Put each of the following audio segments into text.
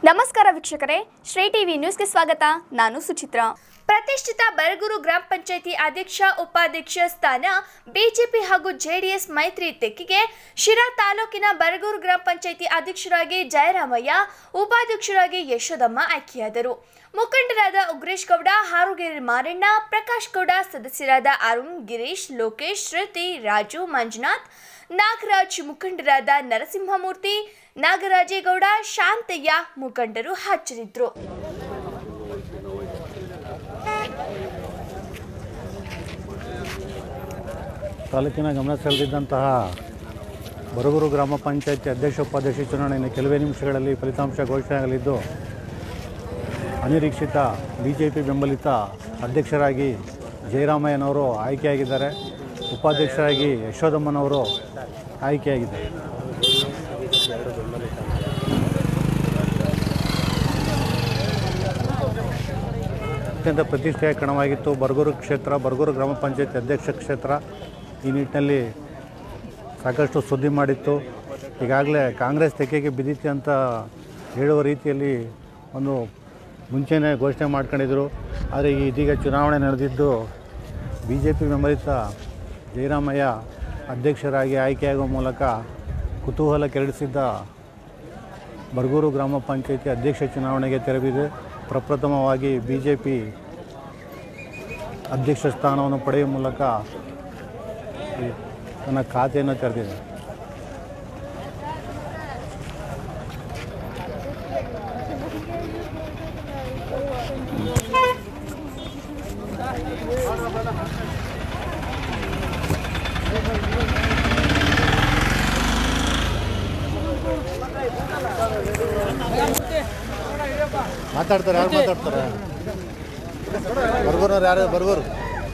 ನಮಸ್ಕಾರ ವೀಕ್ಷಕರೇ ಶ್ರೀ ಟಿವಿ ನ್ಯೂಸ್ಗೆ ಸ್ವಾಗತ ನಾನು ಸುಚಿತ್ರಾ ಪ್ರತಿಷ್ಠಿತ ಬರಗೂರು ಗ್ರಾಮ ಪಂಚಾಯಿತಿ ಅಧ್ಯಕ್ಷ ಉಪಾಧ್ಯಕ್ಷ ಸ್ಥಾನ ಬಿಜೆಪಿ ಹಾಗೂ ಜೆಡಿಎಸ್ ಮೈತ್ರಿ ತೆಕ್ಕಿಗೆ ಶಿರಾ ತಾಲೂಕಿನ ಬರಗೂರು ಗ್ರಾಮ ಪಂಚಾಯಿತಿ ಅಧ್ಯಕ್ಷರಾಗಿ ಜಯರಾಮಯ್ಯ ಉಪಾಧ್ಯಕ್ಷರಾಗಿ ಯಶೋದಮ್ಮ ಆಯ್ಕೆಯಾದರು ಮುಖಂಡರಾದ ಉಗ್ರೇಶ್ ಗೌಡ ಹಾರುಗೇರಿ ಮಾರಣ್ಣ ಪ್ರಕಾಶ್ ಗೌಡ ಸದಸ್ಯರಾದ ಅರುಣ್ ಗಿರೀಶ್ ಲೋಕೇಶ್ ಶ್ರುತಿ ರಾಜು ಮಂಜುನಾಥ್ ನಾಗರಾಜ್ ಮುಖಂಡರಾದ ನರಸಿಂಹಮೂರ್ತಿ ನಾಗರಾಜೇಗೌಡ ಶಾಂತಯ್ಯ ಮುಖಂಡರು ಹಾಜರಿದ್ದರು ತಾಲೂಕಿನ ಗಮನ ಸೆಳೆದಿದ್ದಂತಹ ಬರಗೂರು ಗ್ರಾಮ ಪಂಚಾಯತಿ ಅಧ್ಯಕ್ಷ ಉಪಾಧ್ಯಕ್ಷ ಚುನಾವಣೆ ಇನ್ನು ಕೆಲವೇ ನಿಮಿಷಗಳಲ್ಲಿ ಫಲಿತಾಂಶ ಘೋಷಣೆಯಾಗಲಿದ್ದು ಅನಿರೀಕ್ಷಿತ ಬಿ ಜೆ ಪಿ ಬೆಂಬಲಿತ ಅಧ್ಯಕ್ಷರಾಗಿ ಜಯರಾಮಯ್ಯನವರು ಆಯ್ಕೆಯಾಗಿದ್ದಾರೆ ಉಪಾಧ್ಯಕ್ಷರಾಗಿ ಯಶೋದಮ್ಮನವರು ಆಯ್ಕೆಯಾಗಿದ್ದಾರೆ ಅತ್ಯಂತ ಪ್ರತಿಷ್ಠೆಯ ಕಣವಾಗಿತ್ತು ಬರಗೂರು ಕ್ಷೇತ್ರ ಬರಗೂರು ಗ್ರಾಮ ಪಂಚಾಯತಿ ಅಧ್ಯಕ್ಷ ಕ್ಷೇತ್ರ ಈ ನಿಟ್ಟಿನಲ್ಲಿ ಸಾಕಷ್ಟು ಸುದ್ದಿ ಮಾಡಿತ್ತು ಈಗಾಗಲೇ ಕಾಂಗ್ರೆಸ್ ತೆಕ್ಕೆಗೆ ಬಿದ್ದಿತ್ತೆ ಅಂತ ಹೇಳುವ ರೀತಿಯಲ್ಲಿ ಒಂದು ಮುಂಚೆನೇ ಘೋಷಣೆ ಮಾಡ್ಕೊಂಡಿದ್ರು ಆದರೆ ಈ ಇದೀಗ ಚುನಾವಣೆ ನಡೆದಿದ್ದು ಬಿ ಜೆ ಪಿ ಬೆಂಬಲಿತ ಜಯರಾಮಯ್ಯ ಅಧ್ಯಕ್ಷರಾಗಿ ಆಯ್ಕೆಯಾಗುವ ಮೂಲಕ ಕುತೂಹಲ ಕೆರಳಿಸಿದ್ದ ಬರಗೂರು ಗ್ರಾಮ ಪಂಚಾಯತಿ ಅಧ್ಯಕ್ಷ ಚುನಾವಣೆಗೆ ತೆರವಿದೆ ಪ್ರಪ್ರಥಮವಾಗಿ ಬಿ ಜೆ ಪಿ ಅಧ್ಯಕ್ಷ ಸ್ಥಾನವನ್ನು ಪಡೆಯುವ ಮೂಲಕ ಈ ತನ್ನ ಖಾತೆಯನ್ನು ತೆರೆದಿದೆ ಮಾತಾಡ್ತಾರೆ ಯಾರು ಮಾತಾಡ್ತಾರೆ ಬರ್ಗೋರು ಯಾರು ಬರ್ಗೋರು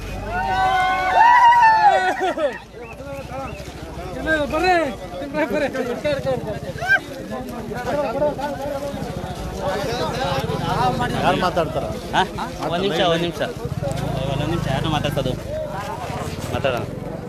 ಯಾರು ಮಾತಾಡ್ತಾರ ಹಾ? ಒಂದ್ ನಿಮಿಷ ಒಂದ್ ನಿಮಿಷ ಒಂದ್ ನಿಮಿಷ ಯಾರು ಮಾತಾಡ್ಸೋದು ಮಾತಾಡೋಣ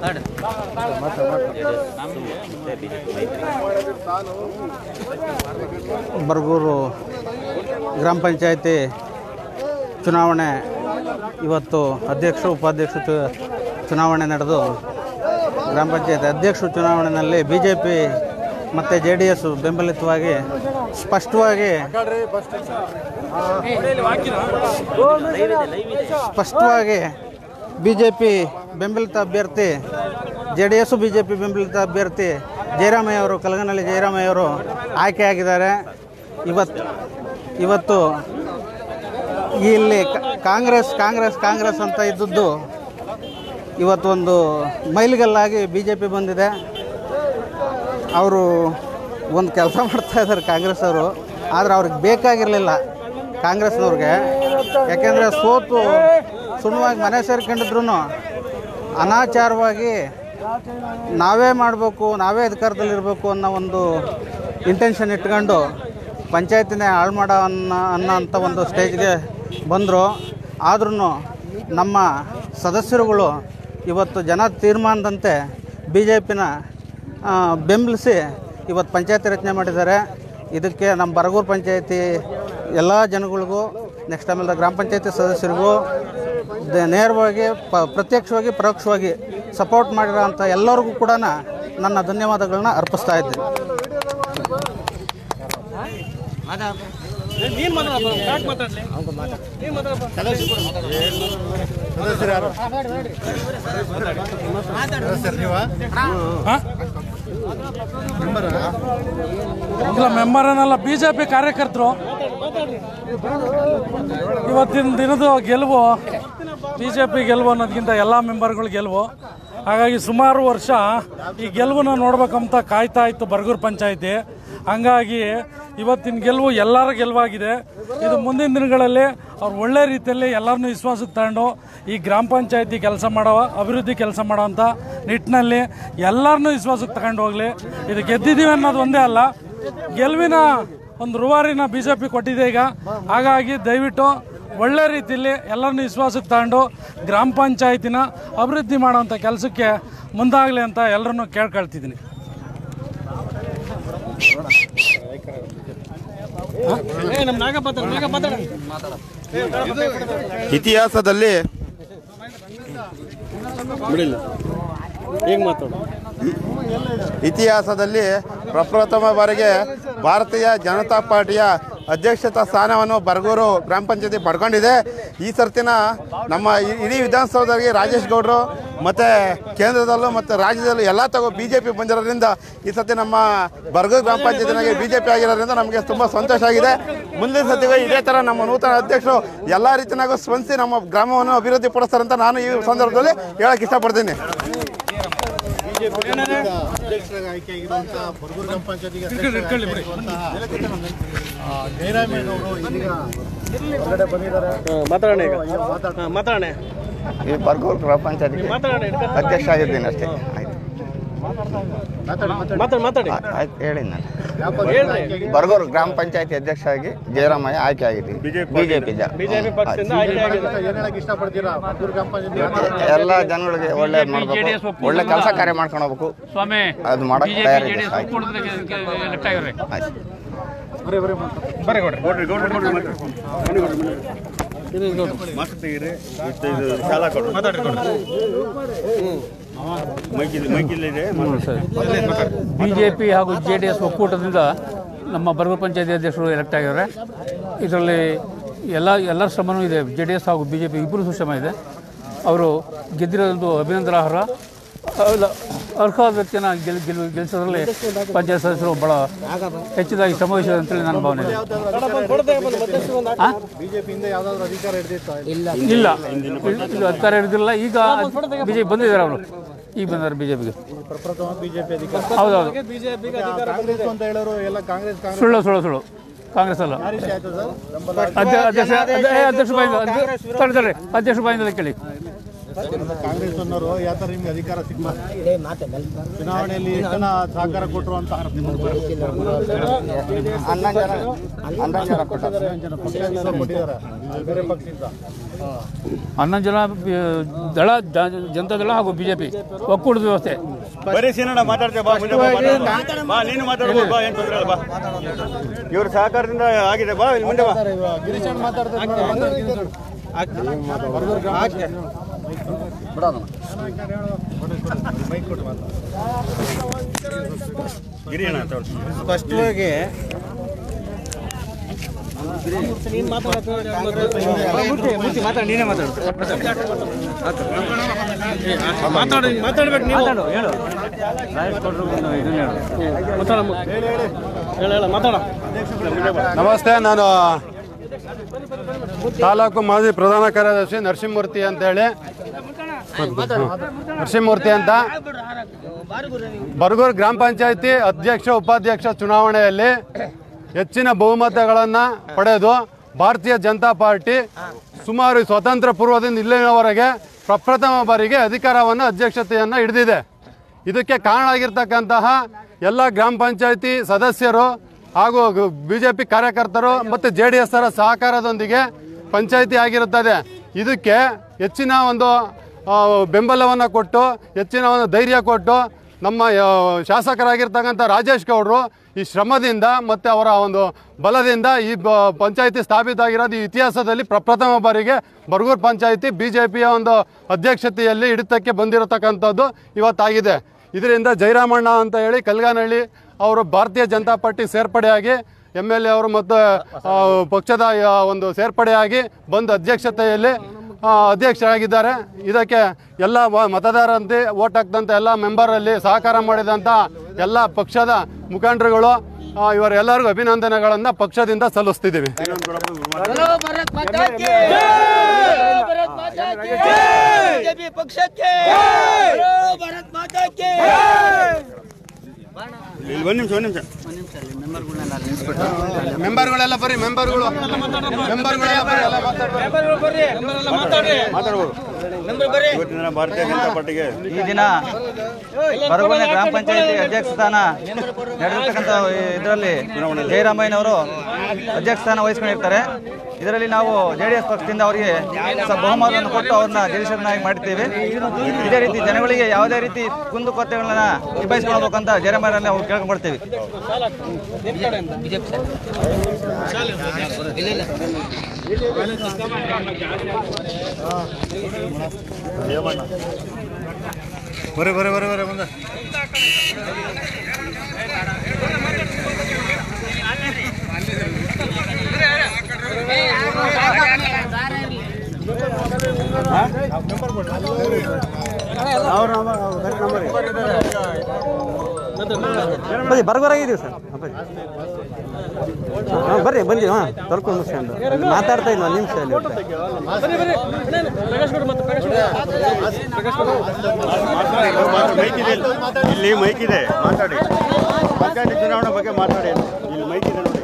ಬರಗೂರು ಗ್ರಾಮ ಪಂಚಾಯತಿ ಚುನಾವಣೆ ಇವತ್ತು ಅಧ್ಯಕ್ಷ ಉಪಾಧ್ಯಕ್ಷ ಚು- ಚುನಾವಣೆ ನಡೆದು ಗ್ರಾಮ ಪಂಚಾಯತಿ ಅಧ್ಯಕ್ಷ ಚುನಾವಣೆಯಲ್ಲಿ ಬಿ ಜೆ ಪಿ ಮತ್ತು ಜೆ ಡಿ ಎಸ್ ಬೆಂಬಲಿತವಾಗಿ ಸ್ಪಷ್ಟವಾಗಿ ಸ್ಪಷ್ಟವಾಗಿ ಬಿ ಜೆ ಪಿ ಬೆಂಬಲಿತ ಅಭ್ಯರ್ಥಿ J D S B J P ಬೆಂಬಲಿತ ಅಭ್ಯರ್ಥಿ ಜಯರಾಮಯ್ಯ ಅವರು ಕಲಗನಹಳ್ಳಿ ಜಯರಾಮಯ್ಯ ಅವರು ಆಯ್ಕೆಯಾಗಿದ್ದಾರೆ ಇವತ್ತು ಇವತ್ತು ಇಲ್ಲಿ ಕ- ಕಾಂಗ್ರೆಸ್ ಕಾಂಗ್ರೆಸ್ ಕಾಂಗ್ರೆಸ್ ಅಂತ ಇದ್ದದ್ದು ಇವತ್ತೊಂದು ಮೈಲಿಗಲ್ಲಾಗಿ ಬಿ ಜೆ ಪಿ ಬಂದಿದೆ ಅವರು ಒಂದು ಕೆಲಸ ಮಾಡ್ತಾ ಇದ್ದಾರೆ ಕಾಂಗ್ರೆಸ್ ಅವರು ಆದರೆ ಅವ್ರಿಗೆ ಬೇಕಾಗಿರಲಿಲ್ಲ ಕಾಂಗ್ರೆಸ್ನವ್ರಿಗೆ ಯಾಕೆಂದರೆ ಸೋತು ಸುಣ್ಣವಾಗಿ ಮನೆ ಸೇರ್ಕೊಂಡಿದ್ರು ಅನಾಚಾರವಾಗಿ ನಾವೇ ಮಾಡಬೇಕು ನಾವೇ ಅಧಿಕಾರದಲ್ಲಿರಬೇಕು ಅನ್ನೋ ಒಂದು ಇಂಟೆನ್ಷನ್ ಇಟ್ಕೊಂಡು ಪಂಚಾಯತಿನೇ ಹಾಳು ಮಾಡೋ ಅನ್ನೋ ಅನ್ನೋ ಅಂಥ ಒಂದು ಸ್ಟೇಜ್ಗೆ ಬಂದರು ಆದ್ರೂ ನಮ್ಮ ಸದಸ್ಯರುಗಳು ಇವತ್ತು ಜನ ತೀರ್ಮಾನದಂತೆ ಬಿ ಜೆ ಪಿನ ಬೆಂಬಲಿಸಿ ಇವತ್ತು ಪಂಚಾಯತಿ ರಚನೆ ಮಾಡಿದ್ದಾರೆ ಇದಕ್ಕೆ ನಮ್ಮ ಬರಗೂರು ಪಂಚಾಯತಿ ಎಲ್ಲ ಜನಗಳಿಗೂ ನೆಕ್ಸ್ಟ್ ಆಮೇಲೆ ಗ್ರಾಮ ಪಂಚಾಯತಿ ಸದಸ್ಯರಿಗೂ ದ- ನೇರವಾಗಿ ಪ ಪ್ರತ್ಯಕ್ಷವಾಗಿ ಪರೋಕ್ಷವಾಗಿ ಸಪೋರ್ಟ್ ಮಾಡಿರೋ ಅಂಥ ಎಲ್ಲರಿಗೂ ಕೂಡ ನನ್ನ ಧನ್ಯವಾದಗಳನ್ನ ಅರ್ಪಿಸ್ತಾ ಇದ್ದೀನಿ ಸದಸ್ಯರು ಯಾರು ಸದಸ್ಯರು ನೀವಾ ಇಲ್ಲ ಮೆಂಬರ್ ಏನಲ್ಲ ಬಿ ಜೆ ಪಿ ಕಾರ್ಯಕರ್ತರು ಇವತ್ತಿನ ದಿನದ ಗೆಲುವು ಬಿ ಜೆ ಪಿ ಗೆಲುವು ಅನ್ನೋದಕ್ಕಿಂತ ಎಲ್ಲ ಮೆಂಬರ್ಗಳು ಗೆಲುವು ಹಾಗಾಗಿ ಸುಮಾರು ವರ್ಷ ಈ ಗೆಲುವನ್ನ ನೋಡ್ಬೇಕಂತ ಕಾಯ್ತಾ ಇತ್ತು ಬರಗೂರು ಪಂಚಾಯತಿ ಹಂಗಾಗಿ ಇವತ್ತಿನ ಗೆಲುವು ಎಲ್ಲರ ಗೆಲುವಾಗಿದೆ ಇದು ಮುಂದಿನ ದಿನಗಳಲ್ಲಿ ಅವ್ರು ಒಳ್ಳೆ ರೀತಿಯಲ್ಲಿ ಎಲ್ಲರನ್ನೂ ವಿಶ್ವಾಸಕ್ಕೆ ತಗೊಂಡು ಈ ಗ್ರಾಮ ಪಂಚಾಯತಿ ಕೆಲಸ ಮಾಡೋ ಅಭಿವೃದ್ಧಿ ಕೆಲಸ ಮಾಡೋವಂಥ ನಿಟ್ಟಿನಲ್ಲಿ ಎಲ್ಲರನ್ನೂ ವಿಶ್ವಾಸಕ್ಕೆ ತಗೊಂಡು ಹೋಗಲಿ ಇದು ಗೆದ್ದಿದ್ದೀವಿ ಅನ್ನೋದು ಒಂದೇ ಅಲ್ಲ ಗೆಲುವಿನ ಒಂದು ರೂವಾರಿನ ಬಿ ಜೆ ಪಿ ಕೊಟ್ಟಿದೆ ಈಗ ಹಾಗಾಗಿ ದಯವಿಟ್ಟು ಒಳ್ಳೆ ರೀತಿಯಲ್ಲಿ ಎಲ್ಲರನ್ನೂ ವಿಶ್ವಾಸಕ್ಕೆ ತಗೊಂಡು ಗ್ರಾಮ ಪಂಚಾಯತಿನ ಅಭಿವೃದ್ಧಿ ಮಾಡೋವಂಥ ಕೆಲಸಕ್ಕೆ ಮುಂದಾಗಲಿ ಅಂತ ಎಲ್ಲರನ್ನೂ ಕೇಳ್ಕೊಳ್ತಿದ್ದೀನಿ ಇತಿಹಾಸದಲ್ಲಿ ಇತಿಹಾಸದಲ್ಲಿ ಪ್ರಪ್ರಥಮ ಬಾರಿಗೆ ಭಾರತೀಯ ಜನತಾ ಪಾರ್ಟಿಯ ಅಧ್ಯಕ್ಷತಾ ಸ್ಥಾನವನ್ನು ಬರಗೂರು ಗ್ರಾಮ ಪಂಚಾಯತಿ ಪಡ್ಕೊಂಡಿದೆ ಈ ಸರ್ತಿನ ನಮ್ಮ ಇ- ಇಡೀ ವಿಧಾನಸೌಧದಲ್ಲಿ ರಾಜೇಶ್ ಗೌಡರು ಮತ್ತು ಕೇಂದ್ರದಲ್ಲೂ ಮತ್ತು ರಾಜ್ಯದಲ್ಲೂ ಎಲ್ಲ ತಗೋ ಬಿ ಜೆ ಪಿ ಬಂದಿರೋದ್ರಿಂದ ಈ ಸರ್ತಿ ನಮ್ಮ ಬರಗೂರು ಗ್ರಾಮ ಪಂಚಾಯತಿನಾಗೆ ಬಿ ಜೆ ಪಿ ಆಗಿರೋದ್ರಿಂದ ನಮಗೆ ತುಂಬ ಸಂತೋಷ ಆಗಿದೆ ಮುಂದಿನ ಸತಿಗೂ ಇದೇ ಥರ ನಮ್ಮ ನೂತನ ಅಧ್ಯಕ್ಷರು ಎಲ್ಲ ರೀತಿಯಾಗೂ ಸ್ಪಂದಿಸಿ ನಮ್ಮ ಗ್ರಾಮವನ್ನು ಅಭಿವೃದ್ಧಿ ಪಡಿಸ್ತಾರೆ ಅಂತ ನಾನು ಈ ಸಂದರ್ಭದಲ್ಲಿ ಹೇಳಕ್ಕೆ ಇಷ್ಟಪಡ್ತೀನಿ ಅಧ್ಯಕ್ಷರಾಗಿ ಆಯ್ಕೆಯಾಗಿರುವಂಥ ಬರಗೂರು ಗ್ರಾಮ ಪಂಚಾಯತಿಗೆ ಜಯರಾಮಯ್ಯನವರು ಇದೀಗ ಹೊರಗಡೆ ಬಂದಿದ್ದಾರೆ ಮಾತಾಡೋಣ ಈ ಬರಗೂರು ಗ್ರಾಮ ಪಂಚಾಯತಿಗೆ ಅಧ್ಯಕ್ಷ ಆಗಿದ್ದೀನಿ ಅಷ್ಟೇ ಆಯ್ತು ಮಾತಾಡಿ ಮಾತಾಡಿ ಆಯ್ತು ಹೇಳಿ ನಾನು ಬರಗೂರು ಗ್ರಾಮ ಪಂಚಾಯತಿ ಅಧ್ಯಕ್ಷ ಆಗಿ ಜಯರಾಮಯ್ಯ ಆಯ್ಕೆ ಆಗಿದ್ದೀವಿ ಬಿಜೆಪಿ ಬಿಜೆಪಿ ಪಕ್ಷದಿಂದ ಆಯ್ಕೆ ಆಗಿದೆ ಏನ್ ಹೇಳಕ್ ಇಷ್ಟಪಡ್ತೀರಾ ಬರಗೂರು ಗ್ರಾಮ ಪಂಚಾಯತಿ ಎಲ್ಲ ಜನಗಳಿಗೆ ಒಳ್ಳೆ ಮಾಡ್ಬೇಕು ಒಳ್ಳೆ ಕೆಲಸ ಕಾರ್ಯ ಮಾಡ್ಕೊಂಡು ಹೋಗ್ಬೇಕು ಸ್ವಾಮಿ ಅದು ಮಾಡಕ್ಕೆ ತಯಾರಿದೆ ಆಯ್ತು ಲೆಫ್ಟ್ ಆಗಿರ್ರಿ ಆಯ್ತು ಬಿಜೆಪಿ ಹಾಗೂ ಜೆ ಡಿ ಎಸ್ ಒಕ್ಕೂಟದಿಂದ ನಮ್ಮ ಬರಗೂರು ಪಂಚಾಯತಿ ಅಧ್ಯಕ್ಷರು ಎಲೆಕ್ಟ್ ಆಗಿದ್ದಾರೆ ಇದರಲ್ಲಿ ಎಲ್ಲ ಎಲ್ಲರ ಶ್ರಮನೂ ಇದೆ ಜೆ ಡಿ ಎಸ್ ಹಾಗೂ ಬಿ ಜೆ ಪಿ ಇಬ್ಬರು ಶ್ರಮ ಇದೆ ಅವರು ಗೆದ್ದಿರೋದೊಂದು ಅಭಿನಂದನಾರ್ಹ ಅಲ್ಲ, ಅರ್ಹವಾದ ವ್ಯಕ್ತಿನ ಗೆಲ್ ಗೆಲ್ ಗೆಲ್ಲಿಸೋದ್ರಲ್ಲಿ ಪಂಚಾಯತ್ ಸದಸ್ಯರು ಭಾಳ ಹೆಚ್ಚಿದಾಗಿ ಶ್ರಮವಹಿಸಿದೆ ಅಂತೇಳಿ ನನ್ನ ಭಾವನೆ ಇದೆ ಆ? ಬಿಜೆಪಿಯಿಂದ ಯಾವ್ದಾದ್ರು ಅಧಿಕಾರ ಹಿಡಿದಿತ್ತ ಇಲ್ಲ ಇದು ಅಧಿಕಾರ ಹಿಡಿದಿಲ್ಲ ಈಗ ಬಿ ಜೆ ಪಿ ಬಂದಿದ್ದಾರೆ ಅವರು ಈಗ ಬಂದಾರೆ ಬಿ ಜೆ ಪಿಗೆ ಪ್ರಪ್ರಥಮ ಬಿಜೆಪಿ ಅಧಿಕಾರ ಹೌದೌದು ಕಾಂಗ್ರೆಸ್ ಅಂತ ಹೇಳೋರು ಎಲ್ಲ ಕಾಂಗ್ರೆಸ್ ಕಾಂಗ್ರೆಸ್ ಸುಳ್ಳು ಸುಳ್ಳು ಸುಳ್ಳು ಕಾಂಗ್ರೆಸ್ ಅಲ್ಲ ಯಾರು ಇಷ್ಟ ಆಯ್ತು ಸರ್ ಬೆಂಬಲ ಅಧ್ಯ- ಅಧ್ಯಕ್ಷ ಅಧ್ಯ- ಏ, ಅಧ್ಯಕ್ಷ ಬಾಯಿಂದ ತಡೆ ತಡೆ ಅಧ್ಯಕ್ಷ ಬಾಯಿಂದ ಕೇಳಿ ಕಾಂಗ್ರೆಸ್ ಅನ್ನೋರು ಯಾವ ಥರ ನಿಮ್ಗೆ ಅಧಿಕಾರ ಸಿಗ್ಬಾರ್ದು ಚುನಾವಣೆಯಲ್ಲಿ ಎಷ್ಟು ಜನ ಸಹಕಾರ ಕೊಟ್ಟರು ಅಂತ ಆರೋಪ ಹನ್ನೊಂದು ಜನ ಹನ್ನೊಂದು ಜನ ಕೊಟ್ಟಾರೆ. ಜನ ಪಕ್ಷದಿಂದ ಕೊಟ್ಟಿದ್ದಾರೆ ಬೇರೆ ಪಕ್ಷದಿಂದ ಹನ್ನೊಂದು ಜನ ಬಿ- ದಳ ಜ- ಜನತಾ ದಳ ಹಾಗೂ ಬಿಜೆಪಿ ಒಕ್ಕೂಟದ ವ್ಯವಸ್ಥೆ ಬರೀ ಸೀನಣ್ಣ ಮಾತಾಡ್ತೇವೆ ಬಾ ಮುಂದೆ ಬಾ ಮಾತಾಡು. ಬಾ ನೀನು ಮಾತಾಡ್ಬೋದು ಬಾ ಏನು ತೊಂದರೆ ಇಲ್ಲ ಬಾ ಇವ್ರ ಸಹಕಾರದಿಂದ ಆಗಿದೆ ಬಾ ಇಲ್ಲಿ ಮುಂದೆ ಬಾ ಗಿರೀಶ್ ಅಣ್ಣ ಮಾತಾಡ್ತಾರೆ ನೋಡಿ, ಮಾತಾಡಿ ಗಿರೀಶ್ ಅಣ್ಣ. ಬರಗೂರು ಗ್ರಾಮ ಮೈಕ್ ಕೊಟ್ಟು ಮಾತಾಡಿ. ಗಿರಿ ಅಣ್ಣ ತಗೊಳ್ಳಿ. ಸ್ಪಷ್ಟವಾಗಿ ಮಾತಾಡಿ ನೀನೇ ಮಾತಾಡು ಮಾತಾಡಿ ಮಾತಾಡ್ಬೇಕು ನೀವು ಹೇಳು ಹೇಳ ಹೇಳ ಮಾತಾಡ ನಮಸ್ತೆ ನಾನು ತಾಲೂಕು ಮಾಜಿ ಪ್ರಧಾನ ಕಾರ್ಯದರ್ಶಿ ನರಸಿಂಹಮೂರ್ತಿ ಅಂತೇಳಿ ನರಸಿಂಹಮೂರ್ತಿ ಅಂತ ಬರಗೂರು ಗ್ರಾಮ ಪಂಚಾಯತಿ ಅಧ್ಯಕ್ಷ ಉಪಾಧ್ಯಕ್ಷ ಚುನಾವಣೆಯಲ್ಲಿ ಹೆಚ್ಚಿನ ಬಹುಮತಗಳನ್ನು ಪಡೆದು ಭಾರತೀಯ ಜನತಾ ಪಾರ್ಟಿ ಸುಮಾರು ಸ್ವತಂತ್ರ ಪೂರ್ವದಿಂದ ಇಲ್ಲಿನವರೆಗೆ ಪ್ರಪ್ರಥಮ ಬಾರಿಗೆ ಅಧಿಕಾರವನ್ನು ಅಧ್ಯಕ್ಷತೆಯನ್ನು ಹಿಡಿದಿದೆ ಇದಕ್ಕೆ ಕಾರಣ ಆಗಿರ್ತಕ್ಕಂತಹ ಎಲ್ಲ ಗ್ರಾಮ ಪಂಚಾಯತಿ ಸದಸ್ಯರು ಹಾಗೂ ಬಿ ಜೆ ಪಿ ಕಾರ್ಯಕರ್ತರು ಮತ್ತು ಜೆ ಡಿ ಎಸ್ಸರ ಸಹಕಾರದೊಂದಿಗೆ ಪಂಚಾಯತಿ ಆಗಿರುತ್ತದೆ ಇದಕ್ಕೆ ಹೆಚ್ಚಿನ ಒಂದು ಬೆಂಬಲವನ್ನು ಕೊಟ್ಟು ಹೆಚ್ಚಿನ ಒಂದು ಧೈರ್ಯ ಕೊಟ್ಟು ನಮ್ಮ ಆ, ಶಾಸಕರಾಗಿರ್ತಕ್ಕಂಥ ರಾಜೇಶ್ ಗೌಡರು ಈ ಶ್ರಮದಿಂದ ಮತ್ತು ಅವರ ಒಂದು ಬಲದಿಂದ ಈ ಬ ಪಂಚಾಯತಿ ಸ್ಥಾಪಿತ ಆಗಿರೋದು ಈ ಇತಿಹಾಸದಲ್ಲಿ ಪ್ರಪ್ರಥಮ ಬಾರಿಗೆ ಬರಗೂರು ಪಂಚಾಯತಿ ಬಿ ಜೆ ಪಿಯ ಒಂದು ಅಧ್ಯಕ್ಷತೆಯಲ್ಲಿ ಹಿಡಿತಕ್ಕೆ ಬಂದಿರತಕ್ಕಂಥದ್ದು ಇವತ್ತಾಗಿದೆ ಇದರಿಂದ ಜಯರಾಮಣ್ಣ ಅಂತ ಹೇಳಿ ಕಲ್ಗಾನಹಳ್ಳಿ ಅವರು ಭಾರತೀಯ ಜನತಾ ಪಾರ್ಟಿ ಸೇರ್ಪಡೆಯಾಗಿ ಎಮ್ ಎಲ್ ಎ ಅವರು ಮತ್ತು ಆ, ಪಕ್ಷದ ಆ, ಒಂದು ಸೇರ್ಪಡೆಯಾಗಿ ಬಂದು ಅಧ್ಯಕ್ಷತೆಯಲ್ಲಿ ಆ, ಅಧ್ಯಕ್ಷರಾಗಿದ್ದಾರೆ ಇದಕ್ಕೆ ಎಲ್ಲ ವ- ಮತದಾರರಂತೆ ಓಟ್ ಹಾಕ್ದಂಥ ಎಲ್ಲ ಮೆಂಬರಲ್ಲಿ ಸಹಕಾರ ಮಾಡಿದಂಥ ಎಲ್ಲ ಪಕ್ಷದ ಮುಖಂಡರುಗಳು ಆ, ಇವರೆಲ್ಲರಿಗೂ ಅಭಿನಂದನೆಗಳನ್ನು ಪಕ್ಷದಿಂದ ಸಲ್ಲಿಸ್ತಿದ್ದೀವಿ ಇಲ್ಲಿ ಒಂದು ನಿಮಿಷ ಒಂದು ನಿಮಿಷ ಮೆಂಬರ್ಗಳೆಲ್ಲ ಬರ್ರಿ ಮೆಂಬರ್ಗಳು ಮೆಂಬರ್ಗಳೆಲ್ಲ ಬರ್ರಿ ಎಲ್ಲ ಮಾತಾಡ್ಬೋದು ಇವತ್ತಿನ ದಿನ ಭಾರತೀಯ ಜನತಾ ಪಾರ್ಟಿಗೆ ಈ ದಿನ ಬರಗುನೆ ಗ್ರಾಮ ಪಂಚಾಯತಿ ಅಧ್ಯಕ್ಷ ಸ್ಥಾನ ನಡೆದಿರ್ತಕ್ಕಂಥ ಇದರಲ್ಲಿ ಜಯರಾಮಯ್ಯನವರು ಅಧ್ಯಕ್ಷ ಸ್ಥಾನ ವಹಿಸ್ಕೊಂಡಿರ್ತಾರೆ ಇದರಲ್ಲಿ ನಾವು ಜೆ ಡಿ ಎಸ್ ಪಕ್ಷದಿಂದ ಅವರಿಗೆ ಸ- ಬಹುಮತವನ್ನು ಕೊಟ್ಟು ಅವ್ರನ್ನ ಜಲೀಶರನ್ನಾಗಿ ಮಾಡಿದ್ದೇವೆ ಇದೇ ರೀತಿ ಜನಗಳಿಗೆ ಯಾವುದೇ ರೀತಿ ಕುಂದುಕೊರತೆಗಳನ್ನ ನಿಭಾಯಿಸ್ಕೊಳ್ಬೇಕಂತ ಜನಮರಲ್ಲಿ ನಾವು ಕೇಳ್ಕೊಂಡ್ಬರ್ತೀವಿ ಬರೀ ಬರೀ ಬರೀ ಬರೀ ಮುಂದೆ ಬನ್ನಿ ಬರಬರಾಗಿದ್ದೀವಿ ಸರ್ ಹಾಂ ಬರ್ರಿ ಬಂದಿ ಹಾಂ ತೊಳ್ಕೊಂಡು ಮುಗಿಸ್ಕೊಂಡು ಮಾತಾಡ್ತಾ ಇಲ್ಲ ನಿಮಿಷ ಅಲ್ಲಿ ಮೈಕ್ ಇದೆ ಇಲ್ಲಿ ಮೈಕ್ ಇದೆ ಮಾತಾಡಿ ಪಂಚಾಯತಿ ಚುನಾವಣೆ ಬಗ್ಗೆ ಮಾತಾಡಿ ಇಲ್ಲಿ ಮೈಕ್ ಇದೆ ನೋಡಿ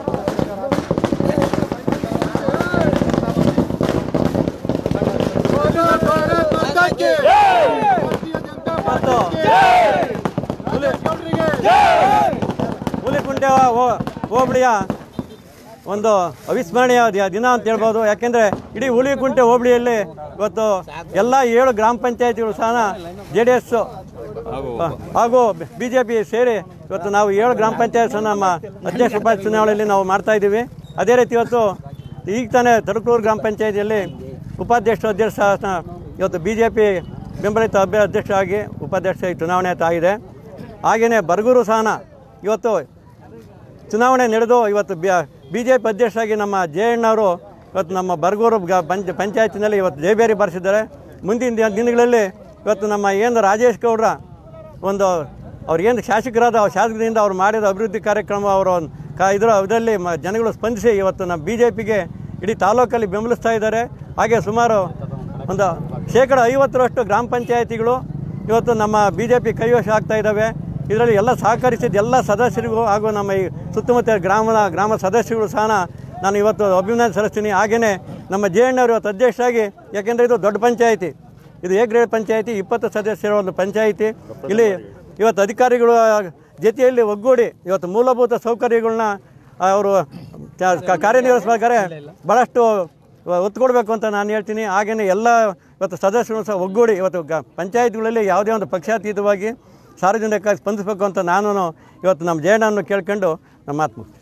ಹುಲಿಕುಂಟೆ ಹೋ- ಹೋಬಳಿಯ ಒಂದು ಅವಿಸ್ಮರಣೀಯ ದಿ- ದಿನ ಅಂತ ಹೇಳ್ಬೋದು ಯಾಕೆಂದರೆ ಇಡೀ ಹುಲಿಕುಂಟೆ ಹೋಬಳಿಯಲ್ಲಿ ಇವತ್ತು ಎಲ್ಲ ಏಳು ಗ್ರಾಮ ಪಂಚಾಯತಿಗಳು ಸಹ ಜೆ ಡಿ ಎಸ್ ಹಾಗೂ ಬಿ ಜೆ ಪಿ ಸೇರಿ ಇವತ್ತು ನಾವು ಏಳು ಗ್ರಾಮ ಪಂಚಾಯತ್ ನಮ್ಮ ಅಧ್ಯಕ್ಷ ಉಪಾಧ್ಯಕ್ಷ ಚುನಾವಣೆಯಲ್ಲಿ ನಾವು ಮಾಡ್ತಾ ಇದ್ದೀವಿ ಅದೇ ರೀತಿ ಇವತ್ತು ಈಗ ತಾನೇ ತಡಕೂರು ಗ್ರಾಮ ಪಂಚಾಯತಿಯಲ್ಲಿ ಉಪಾಧ್ಯಕ್ಷ ಅಧ್ಯಕ್ಷ ಸಹ ಇವತ್ತು ಬಿ ಜೆ ಪಿ ಬೆಂಬಲಿತ ಅಭ್ಯ ಅಧ್ಯಕ್ಷರಾಗಿ ಉಪಾಧ್ಯಕ್ಷ ಚುನಾವಣೆ ಆಗಿದೆ ಹಾಗೆಯೇ ಬರಗೂರು ಸಹನ ಇವತ್ತು ಚುನಾವಣೆ ನಡೆದು ಇವತ್ತು ಬಿ ಜೆ ಪಿ ಅಧ್ಯಕ್ಷರಾಗಿ ನಮ್ಮ ಜಯಣ್ಣವರು ಇವತ್ತು ನಮ್ಮ ಬರಗೂರು ಗ ಪಂಚ ಪಂಚಾಯತಿನಲ್ಲಿ ಇವತ್ತು ಜಯಬೇರಿ ಬಾರಿಸಿದ್ದಾರೆ ಮುಂದಿನ ದಿನ ದಿನಗಳಲ್ಲಿ ಇವತ್ತು ನಮ್ಮ ಏನು ರಾಜೇಶ್ ಗೌಡ್ರ ಒಂದು ಅವ್ರು ಏನು ಶಾಸಕರಾದ ಅವ್ರ ಶಾಸಕರಿಂದ ಅವ್ರು ಮಾಡಿದ ಅಭಿವೃದ್ಧಿ ಕಾರ್ಯಕ್ರಮ ಅವರ ಒಂದು ಕಾ ಇದರ ಇದರಲ್ಲಿ ಮ ಜನಗಳು ಸ್ಪಂದಿಸಿ ಇವತ್ತು ನಮ್ಮ ಬಿ ಜೆ ಪಿಗೆ ಇಡೀ ತಾಲೂಕಲ್ಲಿ ಬೆಂಬಲಿಸ್ತಾ ಇದ್ದಾರೆ ಹಾಗೆ ಸುಮಾರು ಒಂದು ಶೇಕಡ ಐವತ್ತರಷ್ಟು ಗ್ರಾಮ ಪಂಚಾಯತಿಗಳು ಇವತ್ತು ನಮ್ಮ ಬಿ ಜೆ ಪಿ ಕೈವಶ ಆಗ್ತಾ ಇದ್ದಾವೆ ಇದರಲ್ಲಿ ಎಲ್ಲ ಸಹಕರಿಸಿದ ಎಲ್ಲ ಸದಸ್ಯರಿಗೂ ಹಾಗೂ ನಮ್ಮ ಈ ಸುತ್ತಮುತ್ತ ಗ್ರಾಮದ ಗ್ರಾಮ ಸದಸ್ಯರು ಸಹ ನಾನು ಇವತ್ತು ಅಭಿನಂದನೆ ಸಲ್ಲಿಸ್ತೀನಿ ಹಾಗೆಯೇ ನಮ್ಮ ಜೆ ಎಣ್ಣವರು ಇವತ್ತು ಅಧ್ಯಕ್ಷರಾಗಿ ಯಾಕೆಂದರೆ ಇದು ದೊಡ್ಡ ಪಂಚಾಯಿತಿ ಇದು ಎ ಗ್ರೇಡ್ ಪಂಚಾಯಿತಿ ಇಪ್ಪತ್ತು ಸದಸ್ಯರ ಒಂದು ಪಂಚಾಯಿತಿ ಇಲ್ಲಿ ಇವತ್ತು ಅಧಿಕಾರಿಗಳು ಜೊತೆಯಲ್ಲಿ ಒಗ್ಗೂಡಿ ಇವತ್ತು ಮೂಲಭೂತ ಸೌಕರ್ಯಗಳನ್ನ ಅವರು ಕ- ಕಾರ್ಯನಿರ್ವಹಿಸಬೇಕಾದ್ರೆ ಭಾಳಷ್ಟು ಒತ್ತು ಕೊಡಬೇಕು ಅಂತ ನಾನು ಹೇಳ್ತೀನಿ ಹಾಗೆಯೇ ಎಲ್ಲ ಇವತ್ತು ಸದಸ್ಯರು ಸಹ ಒಗ್ಗೂಡಿ ಇವತ್ತು ಗ ಪಂಚಾಯತ್ಗಳಲ್ಲಿ ಯಾವುದೇ ಒಂದು ಪಕ್ಷಾತೀತವಾಗಿ ಸಾರ್ವಜನಿಕವಾಗಿ ಸ್ಪಂದಿಸಬೇಕು ಅಂತ ನಾನು ಇವತ್ತು ನಮ್ಮ ಜಯಣ್ಣವನ್ನು ಕೇಳ್ಕೊಂಡು ನಮ್ಮ ಮಾತು ಮುಗಿಸ್ತೀನಿ.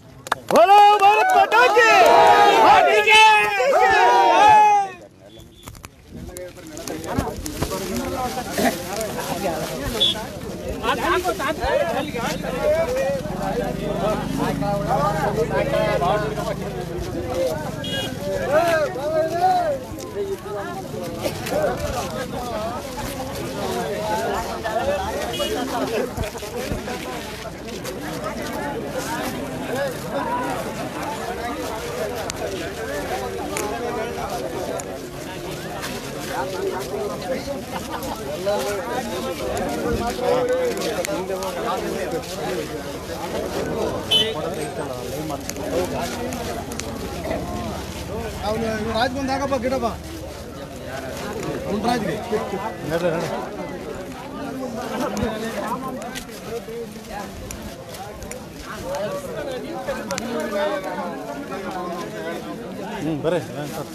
ರಾಜ್ ಬಂದ್ ಹಾಕಪ್ಪ ಗಿಡಪ್ಪ ರಾಜ್ಗೆ ಹ್ಞೂ ಬರ್ರಿ ಸರ್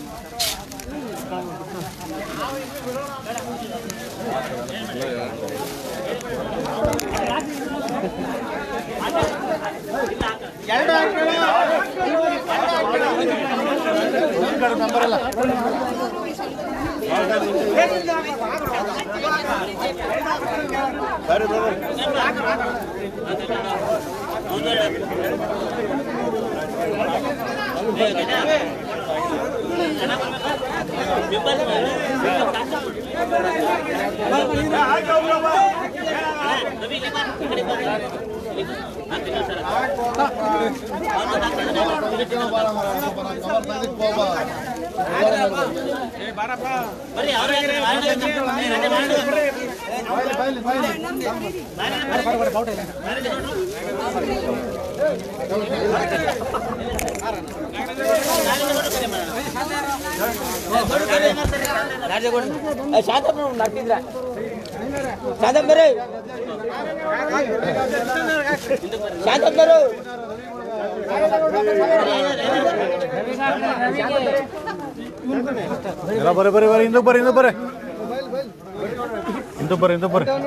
ಎಲ್ಲ ಬರ್ರಿ ಬರ್ರಿ ಬರ್ರಿ ಹಿಂದಕ್ಕೆ ಬರ್ರಿ ಹಿಂದಕ್ಕೆ ಬರ್ರಿ ಹಿಂದಕ್ಕೆ ಬರ್ರಿ ಹಿಂದಕ್ಕೆ ಬರ್ರಿ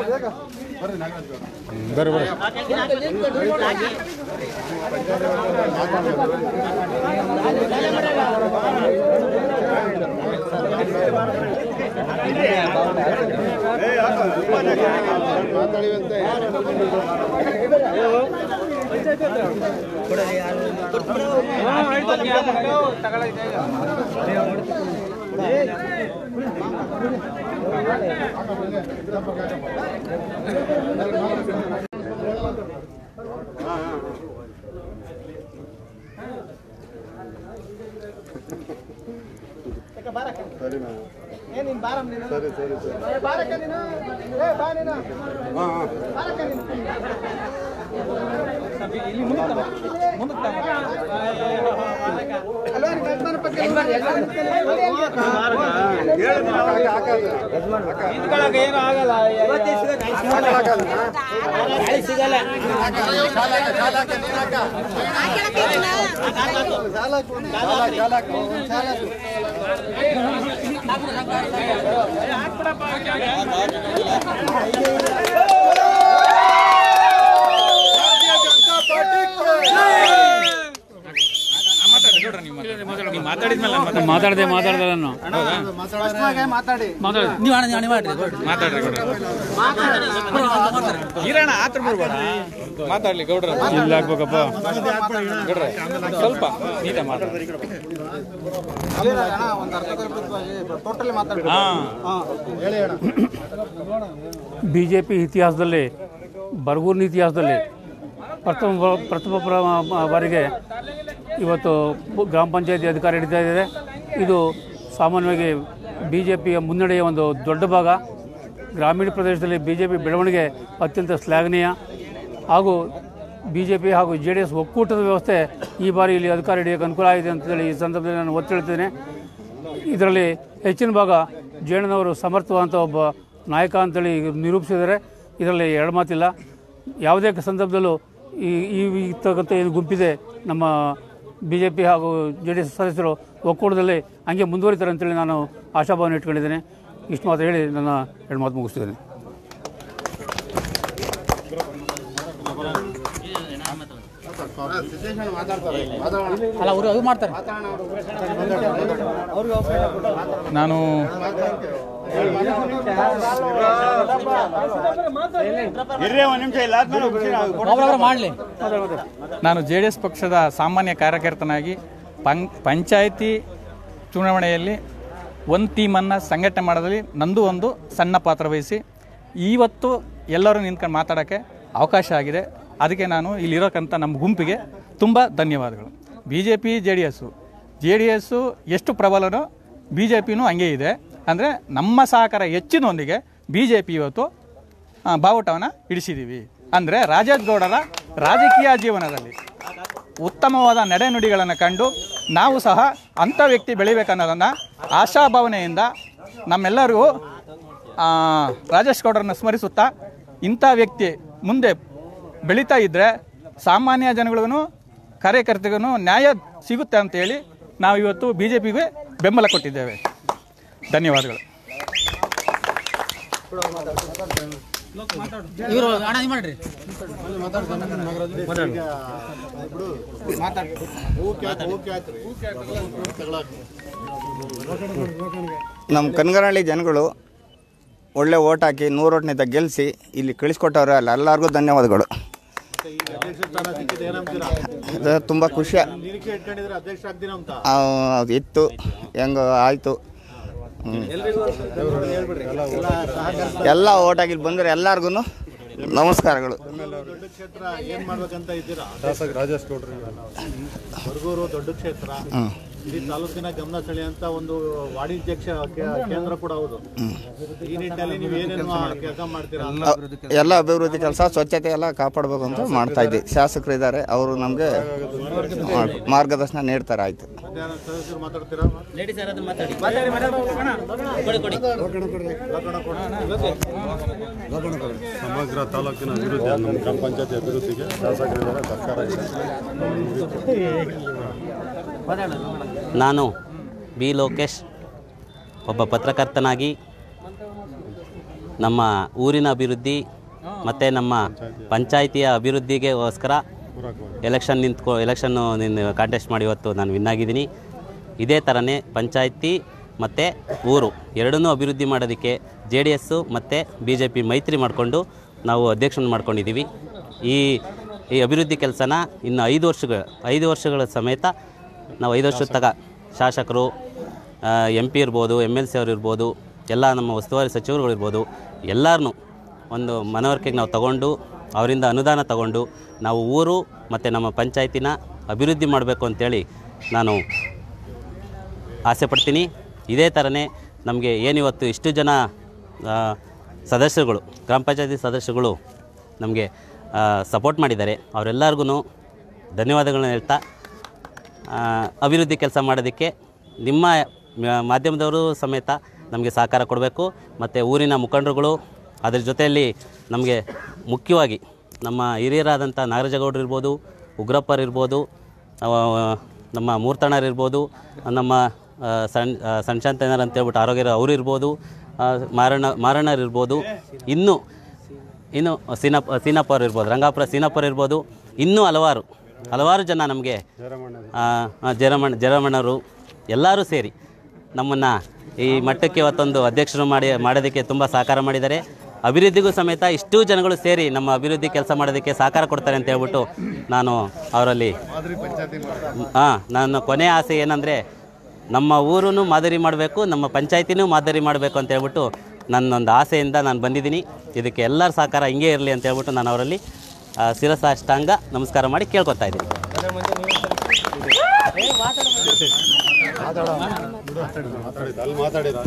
ಹ್ಮ್, ಬರ್ರಿ ಬರ್ರಿ ಸರಿ ಸರಿ ಸರಿ ಬಾರಕ್ಕ ನೀನು ಏ ಬಾ ನೀನು ಬಾರಕ್ಕ ನೀನು ಅಲ್ವಾ ನಿಮ್ಮ ಯಜಮಾನ ಪಕ್ಕ ಏನು ಆಗಲ್ಲ ಸಿಗಲ್ಲ ಮಾತಾಡದೆ ಮಾತಾಡ್ದೆ ನಾನು ಮಾತಾಡಿ ಮಾತಾಡಿ ನೀವು ಅಣ್ಣ ನೀವು ಮಾಡ್ರಿ ಮಾತಾಡ್ರಿ ಹಿರಣ್ಣ ಆತ್ರ ಬರ್ಬೇಡ ಮಾತಾಡ್ಲಿ ಗೌಡ್ರ ಇಲ್ಲ ಹಾಕ್ಬೇಕಪ್ಪ ಗೌಡ್ರೆ ಸ್ವಲ್ಪ ನೀಟಾಗಿ ಮಾತಾಡ್ರಿ ಟೋಟಲಿ ಮಾತಾಡಿ ಹಾ ಹೇಳಿ ಅಣ್ಣ ಬಿ ಜೆ ಪಿ ಇತಿಹಾಸದಲ್ಲಿ ಬರಗೂರಿನ ಇತಿಹಾಸದಲ್ಲಿ ಪ್ರಥಮ ಬ- ಪ್ರಥಮ ಪ್ರ ಬಾರಿಗೆ ಇವತ್ತು ಬು- ಗ್ರಾಮ ಪಂಚಾಯತಿ ಅಧಿಕಾರ ಹಿಡಿತಾ ಇದೆ ಇದು ಸಾಮಾನ್ಯವಾಗಿ ಬಿ ಜೆ ಪಿಯ ಮುನ್ನಡೆಯ ಒಂದು ದೊಡ್ಡ ಭಾಗ ಗ್ರಾಮೀಣ ಪ್ರದೇಶದಲ್ಲಿ ಬಿ ಜೆ ಪಿ ಬೆಳವಣಿಗೆ ಅತ್ಯಂತ ಶ್ಲಾಘನೀಯ ಹಾಗೂ ಬಿ ಜೆ ಪಿ ಹಾಗೂ ಜೆ ಡಿ ಎಸ್ ಒಕ್ಕೂಟದ ವ್ಯವಸ್ಥೆ ಈ ಬಾರಿ ಇಲ್ಲಿ ಅಧಿಕಾರ ಹಿಡಿಯೋಕ್ಕೆ ಅನುಕೂಲ ಆಗಿದೆ ಅಂತೇಳಿ ಈ ಸಂದರ್ಭದಲ್ಲಿ ನಾನು ಒತ್ತಿ ಹೇಳ್ತೇನೆ ಇದರಲ್ಲಿ ಹೆಚ್ಚಿನ ಭಾಗ ಜೇಣನವರು ಸಮರ್ಥವಂತ ಒಬ್ಬ ನಾಯಕ ಅಂತೇಳಿ ನಿರೂಪಿಸಿದ್ದಾರೆ ಇದರಲ್ಲಿ ಎರಡು ಮಾತಿಲ್ಲ ಯಾವುದೇ ಸಂದರ್ಭದಲ್ಲೂ ಈ ಈ ಇರ್ತಕ್ಕಂಥ ಏನು ಗುಂಪಿದೆ ನಮ್ಮ ಬಿ ಜೆ ಪಿ ಹಾಗೂ ಜೆ ಡಿ ಎಸ್ ಸದಸ್ಯರು ಒಕ್ಕೂಟದಲ್ಲಿ ಹಂಗೆ ಮುಂದುವರಿತಾರೆ ಅಂತೇಳಿ ನಾನು ಆಶಾಭಾವನೆ ಇಟ್ಕೊಂಡಿದ್ದೇನೆ ಇಷ್ಟು ಮಾತು ಹೇಳಿ ನನ್ನ ಎರಡು ಮಾತು ಮುಗಿಸ್ತಿದ್ದೇನೆ ಅಲ್ಲ ಅವರು ಅದು ಮಾಡ್ತಾರೆ ನಾನು ಮಾಡಲಿ ನಾನು ಜೆ ಡಿ ಎಸ್ ಪಕ್ಷದ ಸಾಮಾನ್ಯ ಕಾರ್ಯಕರ್ತನಾಗಿ ಪಂ ಪಂಚಾಯಿತಿ ಚುನಾವಣೆಯಲ್ಲಿ ಒಂದು ಟೀಮನ್ನು ಸಂಘಟನೆ ಮಾಡೋದ್ರಲ್ಲಿ ನಂದು ಒಂದು ಸಣ್ಣ ಪಾತ್ರ ವಹಿಸಿ ಇವತ್ತು ಎಲ್ಲರೂ ನಿಂತ್ಕೊಂಡು ಮಾತಾಡೋಕ್ಕೆ ಅವಕಾಶ ಆಗಿದೆ ಅದಕ್ಕೆ ನಾನು ಇಲ್ಲಿರೋಕ್ಕಂಥ ನಮ್ಮ ಗುಂಪಿಗೆ ತುಂಬ ಧನ್ಯವಾದಗಳು B J P J D S J D S ಎಷ್ಟು ಪ್ರಬಲನೋ ಬಿ ಜೆ ಪಿನೂ ಹಂಗೆ ಇದೆ ಅಂದರೆ ನಮ್ಮ ಸಹಕಾರ ಹೆಚ್ಚಿನೊಂದಿಗೆ ಬಿ ಜೆ ಪಿ ಇವತ್ತು ಆ, ಬಾವುಟವನ್ನು ಇಡಿಸಿದ್ದೀವಿ ಅಂದರೆ ರಾಜೇಗೌಡರ ರಾಜಕೀಯ ಜೀವನದಲ್ಲಿ ಉತ್ತಮವಾದ ನಡೆನುಡಿಗಳನ್ನು ಕಂಡು ನಾವು ಸಹ ಅಂಥ ವ್ಯಕ್ತಿ ಬೆಳಿಬೇಕನ್ನೋದನ್ನು ಆಶಾಭಾವನೆಯಿಂದ ನಮ್ಮೆಲ್ಲರಿಗೂ ಆ, ರಾಜೇಶ್ ಗೌಡರನ್ನು ಸ್ಮರಿಸುತ್ತಾ ಇಂಥ ವ್ಯಕ್ತಿ ಮುಂದೆ ಬೆಳೀತಾ ಇದ್ದರೆ ಸಾಮಾನ್ಯ ಜನಗಳಿಗೂ ಕಾರ್ಯಕರ್ತರಿಗೂ ನ್ಯಾಯ ಸಿಗುತ್ತೆ ಅಂತೇಳಿ ನಾವು ಇವತ್ತು ಬಿ ಜೆ ಪಿಗೆ ಬೆಂಬಲ ಕೊಟ್ಟಿದ್ದೇವೆ ಧನ್ಯವಾದಗಳು ಇವರು ಹಣ ಮಾಡ್ರಿ ನಮ್ಮ ಕನಗರಹಳ್ಳಿ ಜನಗಳು ಒಳ್ಳೆ ಓಟ್ ಹಾಕಿ ನೂರು ಓಟ್ನಿಂದ ಗೆಲ್ಲಿಸಿ ಇಲ್ಲಿ ಕಳಿಸ್ಕೊಟ್ಟವ್ರೆ ಅಲ್ಲ ಎಲ್ಲರಿಗೂ ಧನ್ಯವಾದಗಳು ಅದು ತುಂಬ ಖುಷಿ ನಿರೀಕ್ಷೆ ಇಟ್ಕೊಂಡಿದ್ರೆ ಅಧ್ಯಕ್ಷ ಆಗ್ತೀನ ಅಂತ ಆ, ಅದು ಇತ್ತು ಹೆಂಗ ಆಯಿತು ಎಲ್ಲ ಓಟ್ ಹಾಕಿ ಬಂದರೆ ಎಲ್ಲರಿಗೂ ನಮಸ್ಕಾರಗಳು ದೊಡ್ಡ ಕ್ಷೇತ್ರ ಏನ್ ಮಾಡ್ಬೇಕಂತ ಇದ್ದೀರಾ ಶಾಸಕ ರಾಜೇಶ್ ಗೌಡ್ರು ಬರ್ಗೂರು ದೊಡ್ಡ ಕ್ಷೇತ್ರ ಹ್ಮ್. ಇಡೀ ತಾಲೂಕಿನ ಗಮನ ಸೆಳೆಯುವಂತ ಒಂದು ವಾಣಿಜ್ಯಕ್ಷ ಕೇ- ಕೇಂದ್ರ ಕೂಡ ಹೌದು ಈ ನಿಟ್ಟಿನಲ್ಲಿ ನೀವು ಏನೇನು ಕೆಲಸ ಮಾಡ್ತೀರಾ ಅಂತ ಎಲ್ಲ ಅಭಿವೃದ್ಧಿ ಕೆಲಸ ಸ್ವಚ್ಛತೆ ಎಲ್ಲ ಕಾಪಾಡಬೇಕು ಅಂತ ಮಾಡ್ತಾ ಇದ್ದೀವಿ ಶಾಸಕರು ಇದ್ದಾರೆ ಅವರು ನಮಗೆ ಮಾರ್ಗದರ್ಶನ ನೀಡ್ತಾರೆ ಆಯಿತು ಮಧ್ಯಾಹ್ನ ಸದಸ್ಯರು ಮಾತಾಡ್ತೀರಾ ಲೇಡೀಸ್ ಯಾರಾದ್ರೂ ಮಾತಾಡಿ ಮಾತಾಡಿ ಮಾತಾಡಿ ಕೊಡಿ ಕೊಡಿ ಲಕ್ಕಣ ಕೊಡಿ. ಸಮಗ್ರ ತಾಲೂಕಿನ ಅಭಿವೃದ್ಧಿ ನಮ್ಮ ಗ್ರಾಮ ಪಂಚಾಯತಿ ಅಭಿವೃದ್ಧಿಗೆ ಶಾಸಕರಿದ್ದಾರೆ ಸರ್ಕಾರ ಇದೆ ನಾನು ಬಿ ಲೋಕೇಶ್ ಒಬ್ಬ ಪತ್ರಕರ್ತನಾಗಿ ನಮ್ಮ ಊರಿನ ಅಭಿವೃದ್ಧಿ ಮತ್ತು ನಮ್ಮ ಪಂಚಾಯಿತಿಯ ಅಭಿವೃದ್ಧಿಗೆಗೋಸ್ಕರ ಎಲೆಕ್ಷನ್ ನಿಂತ್ಕೊ ಎಲೆಕ್ಷನ್ನು ನಿನ್ನ ಕಾಂಟೆಸ್ಟ್ ಮಾಡಿ ಇವತ್ತು ನಾನು ವಿನ್ ಆಗಿದ್ದೀನಿ ಇದೇ ಥರನೇ ಪಂಚಾಯಿತಿ ಮತ್ತು ಊರು ಎರಡನ್ನೂ ಅಭಿವೃದ್ಧಿ ಮಾಡೋದಕ್ಕೆ ಜೆ ಡಿ ಎಸ್ಸು ಮತ್ತು ಬಿ ಜೆ ಪಿ ಮೈತ್ರಿ ಮಾಡಿಕೊಂಡು ನಾವು ಅಧ್ಯಕ್ಷನ ಮಾಡ್ಕೊಂಡಿದ್ದೀವಿ ಈ ಈ ಅಭಿವೃದ್ಧಿ ಕೆಲಸನ ಇನ್ನು ಐದು ವರ್ಷಗಳ ಐದು ವರ್ಷಗಳ ಸಮೇತ ನಾವು ಐದು ವರ್ಷದ ತಗ ಶಾಸಕರು ಎಂ ಪಿ ಇರ್ಬೋದು ಎಮ್ ಎಲ್ ಸಿ ಅವರು ಇರ್ಬೋದು ಎಲ್ಲ ನಮ್ಮ ಉಸ್ತುವಾರಿ ಸಚಿವರುಗಳಿರ್ಬೋದು ಎಲ್ಲರನ್ನೂ ಒಂದು ಮನವರಿಕೆಗೆ ನಾವು ತಗೊಂಡು ಅವರಿಂದ ಅನುದಾನ ತಗೊಂಡು ನಾವು ಊರು ಮತ್ತು ನಮ್ಮ ಪಂಚಾಯತಿನ ಅಭಿವೃದ್ಧಿ ಮಾಡಬೇಕು ಅಂತೇಳಿ ನಾನು ಆಸೆ ಪಡ್ತೀನಿ ಇದೇ ಥರನೇ ನಮಗೆ ಏನಿವತ್ತು ಇಷ್ಟು ಜನ ಆ, ಸದಸ್ಯರುಗಳು ಗ್ರಾಮ ಪಂಚಾಯತಿ ಸದಸ್ಯರುಗಳು ನಮಗೆ ಸಪೋರ್ಟ್ ಮಾಡಿದ್ದಾರೆ ಅವರೆಲ್ಲರಿಗೂ ಧನ್ಯವಾದಗಳನ್ನ ಹೇಳ್ತಾ ಆ, ಅಭಿವೃದ್ಧಿ ಕೆಲಸ ಮಾಡೋದಕ್ಕೆ ನಿಮ್ಮ ಮ- ಮಾಧ್ಯಮದವರು ಸಮೇತ ನಮಗೆ ಸಹಕಾರ ಕೊಡಬೇಕು ಮತ್ತು ಊರಿನ ಮುಖಂಡರುಗಳು ಅದರ ಜೊತೆಯಲ್ಲಿ ನಮಗೆ ಮುಖ್ಯವಾಗಿ ನಮ್ಮ ಹಿರಿಯರಾದಂಥ ನಾಗರಾಜಗೌಡರು ಇರ್ಬೋದು ಉಗ್ರಪ್ಪರ್ ಇರ್ಬೋದು ಅವ- ನಮ್ಮ ಮೂರ್ತಣ್ಣರು ಇರ್ಬೋದು ನಮ್ಮ ಆ, ಸಣ್ ಆ, ಸಣ್ಣ ಅಂತ ಹೇಳ್ಬಿಟ್ಟು ಆರೋಗ್ಯ ಅವರು ಇರ್ಬೋದು ಆ, ಮಾರಣ್ಣ ಮಾರಣ್ಣರು ಇರ್ಬೋದು ಇನ್ನೂ ಇನ್ನು ಸೀನಪ್ಪ ಸೀನಪ್ಪ ಅವ್ರು ಇರ್ಬೋದು ರಂಗಾಪುರ ಸೀನಪ್ಪ ಅವ್ರು ಇರ್ಬೋದು ಇನ್ನೂ ಹಲವಾರು ಹಲವಾರು ಜನ ನಮಗೆ ಜರಮಣ್ಣ ಜರಮಣ್ಣರು ಎಲ್ಲರೂ ಸೇರಿ ನಮ್ಮನ್ನು ಈ ಮಟ್ಟಕ್ಕೆ ಇವತ್ತೊಂದು ಅಧ್ಯಕ್ಷರು ಮಾಡಿ ಮಾಡೋದಕ್ಕೆ ತುಂಬ ಸಹಕಾರ ಮಾಡಿದ್ದಾರೆ ಅಭಿವೃದ್ಧಿಗೂ ಸಮೇತ ಇಷ್ಟೂ ಜನಗಳು ಸೇರಿ ನಮ್ಮ ಅಭಿವೃದ್ಧಿ ಕೆಲಸ ಮಾಡೋದಕ್ಕೆ ಸಹಕಾರ ಕೊಡ್ತಾರೆ ಅಂತ ಹೇಳ್ಬಿಟ್ಟು ನಾನು ಅವರಲ್ಲಿ ಹಾಂ ನನ್ನ ಕೊನೆಯ ಆಸೆ ಏನಂದರೆ ನಮ್ಮ ಊರೂ ಮಾದರಿ ಮಾಡಬೇಕು ನಮ್ಮ ಪಂಚಾಯತಿನೂ ಮಾದರಿ ಮಾಡಬೇಕು ಅಂತ ಹೇಳ್ಬಿಟ್ಟು ನನ್ನೊಂದು ಆಸೆಯಿಂದ ನಾನು ಬಂದಿದ್ದೀನಿ ಇದಕ್ಕೆ ಎಲ್ಲರ ಸಹಕಾರ ಹಿಂಗೆ ಇರಲಿ ಅಂತ ಹೇಳ್ಬಿಟ್ಟು ನಾನು ಅವರಲ್ಲಿ ಆ, ಶಿರಸಾಷ್ಟಾಂಗ ನಮಸ್ಕಾರ ಮಾಡಿ ಕೇಳ್ಕೊತಾ ಇದ್ದೀನಿ ಅಲ್ಲಿ ಮಾತಾಡಿದ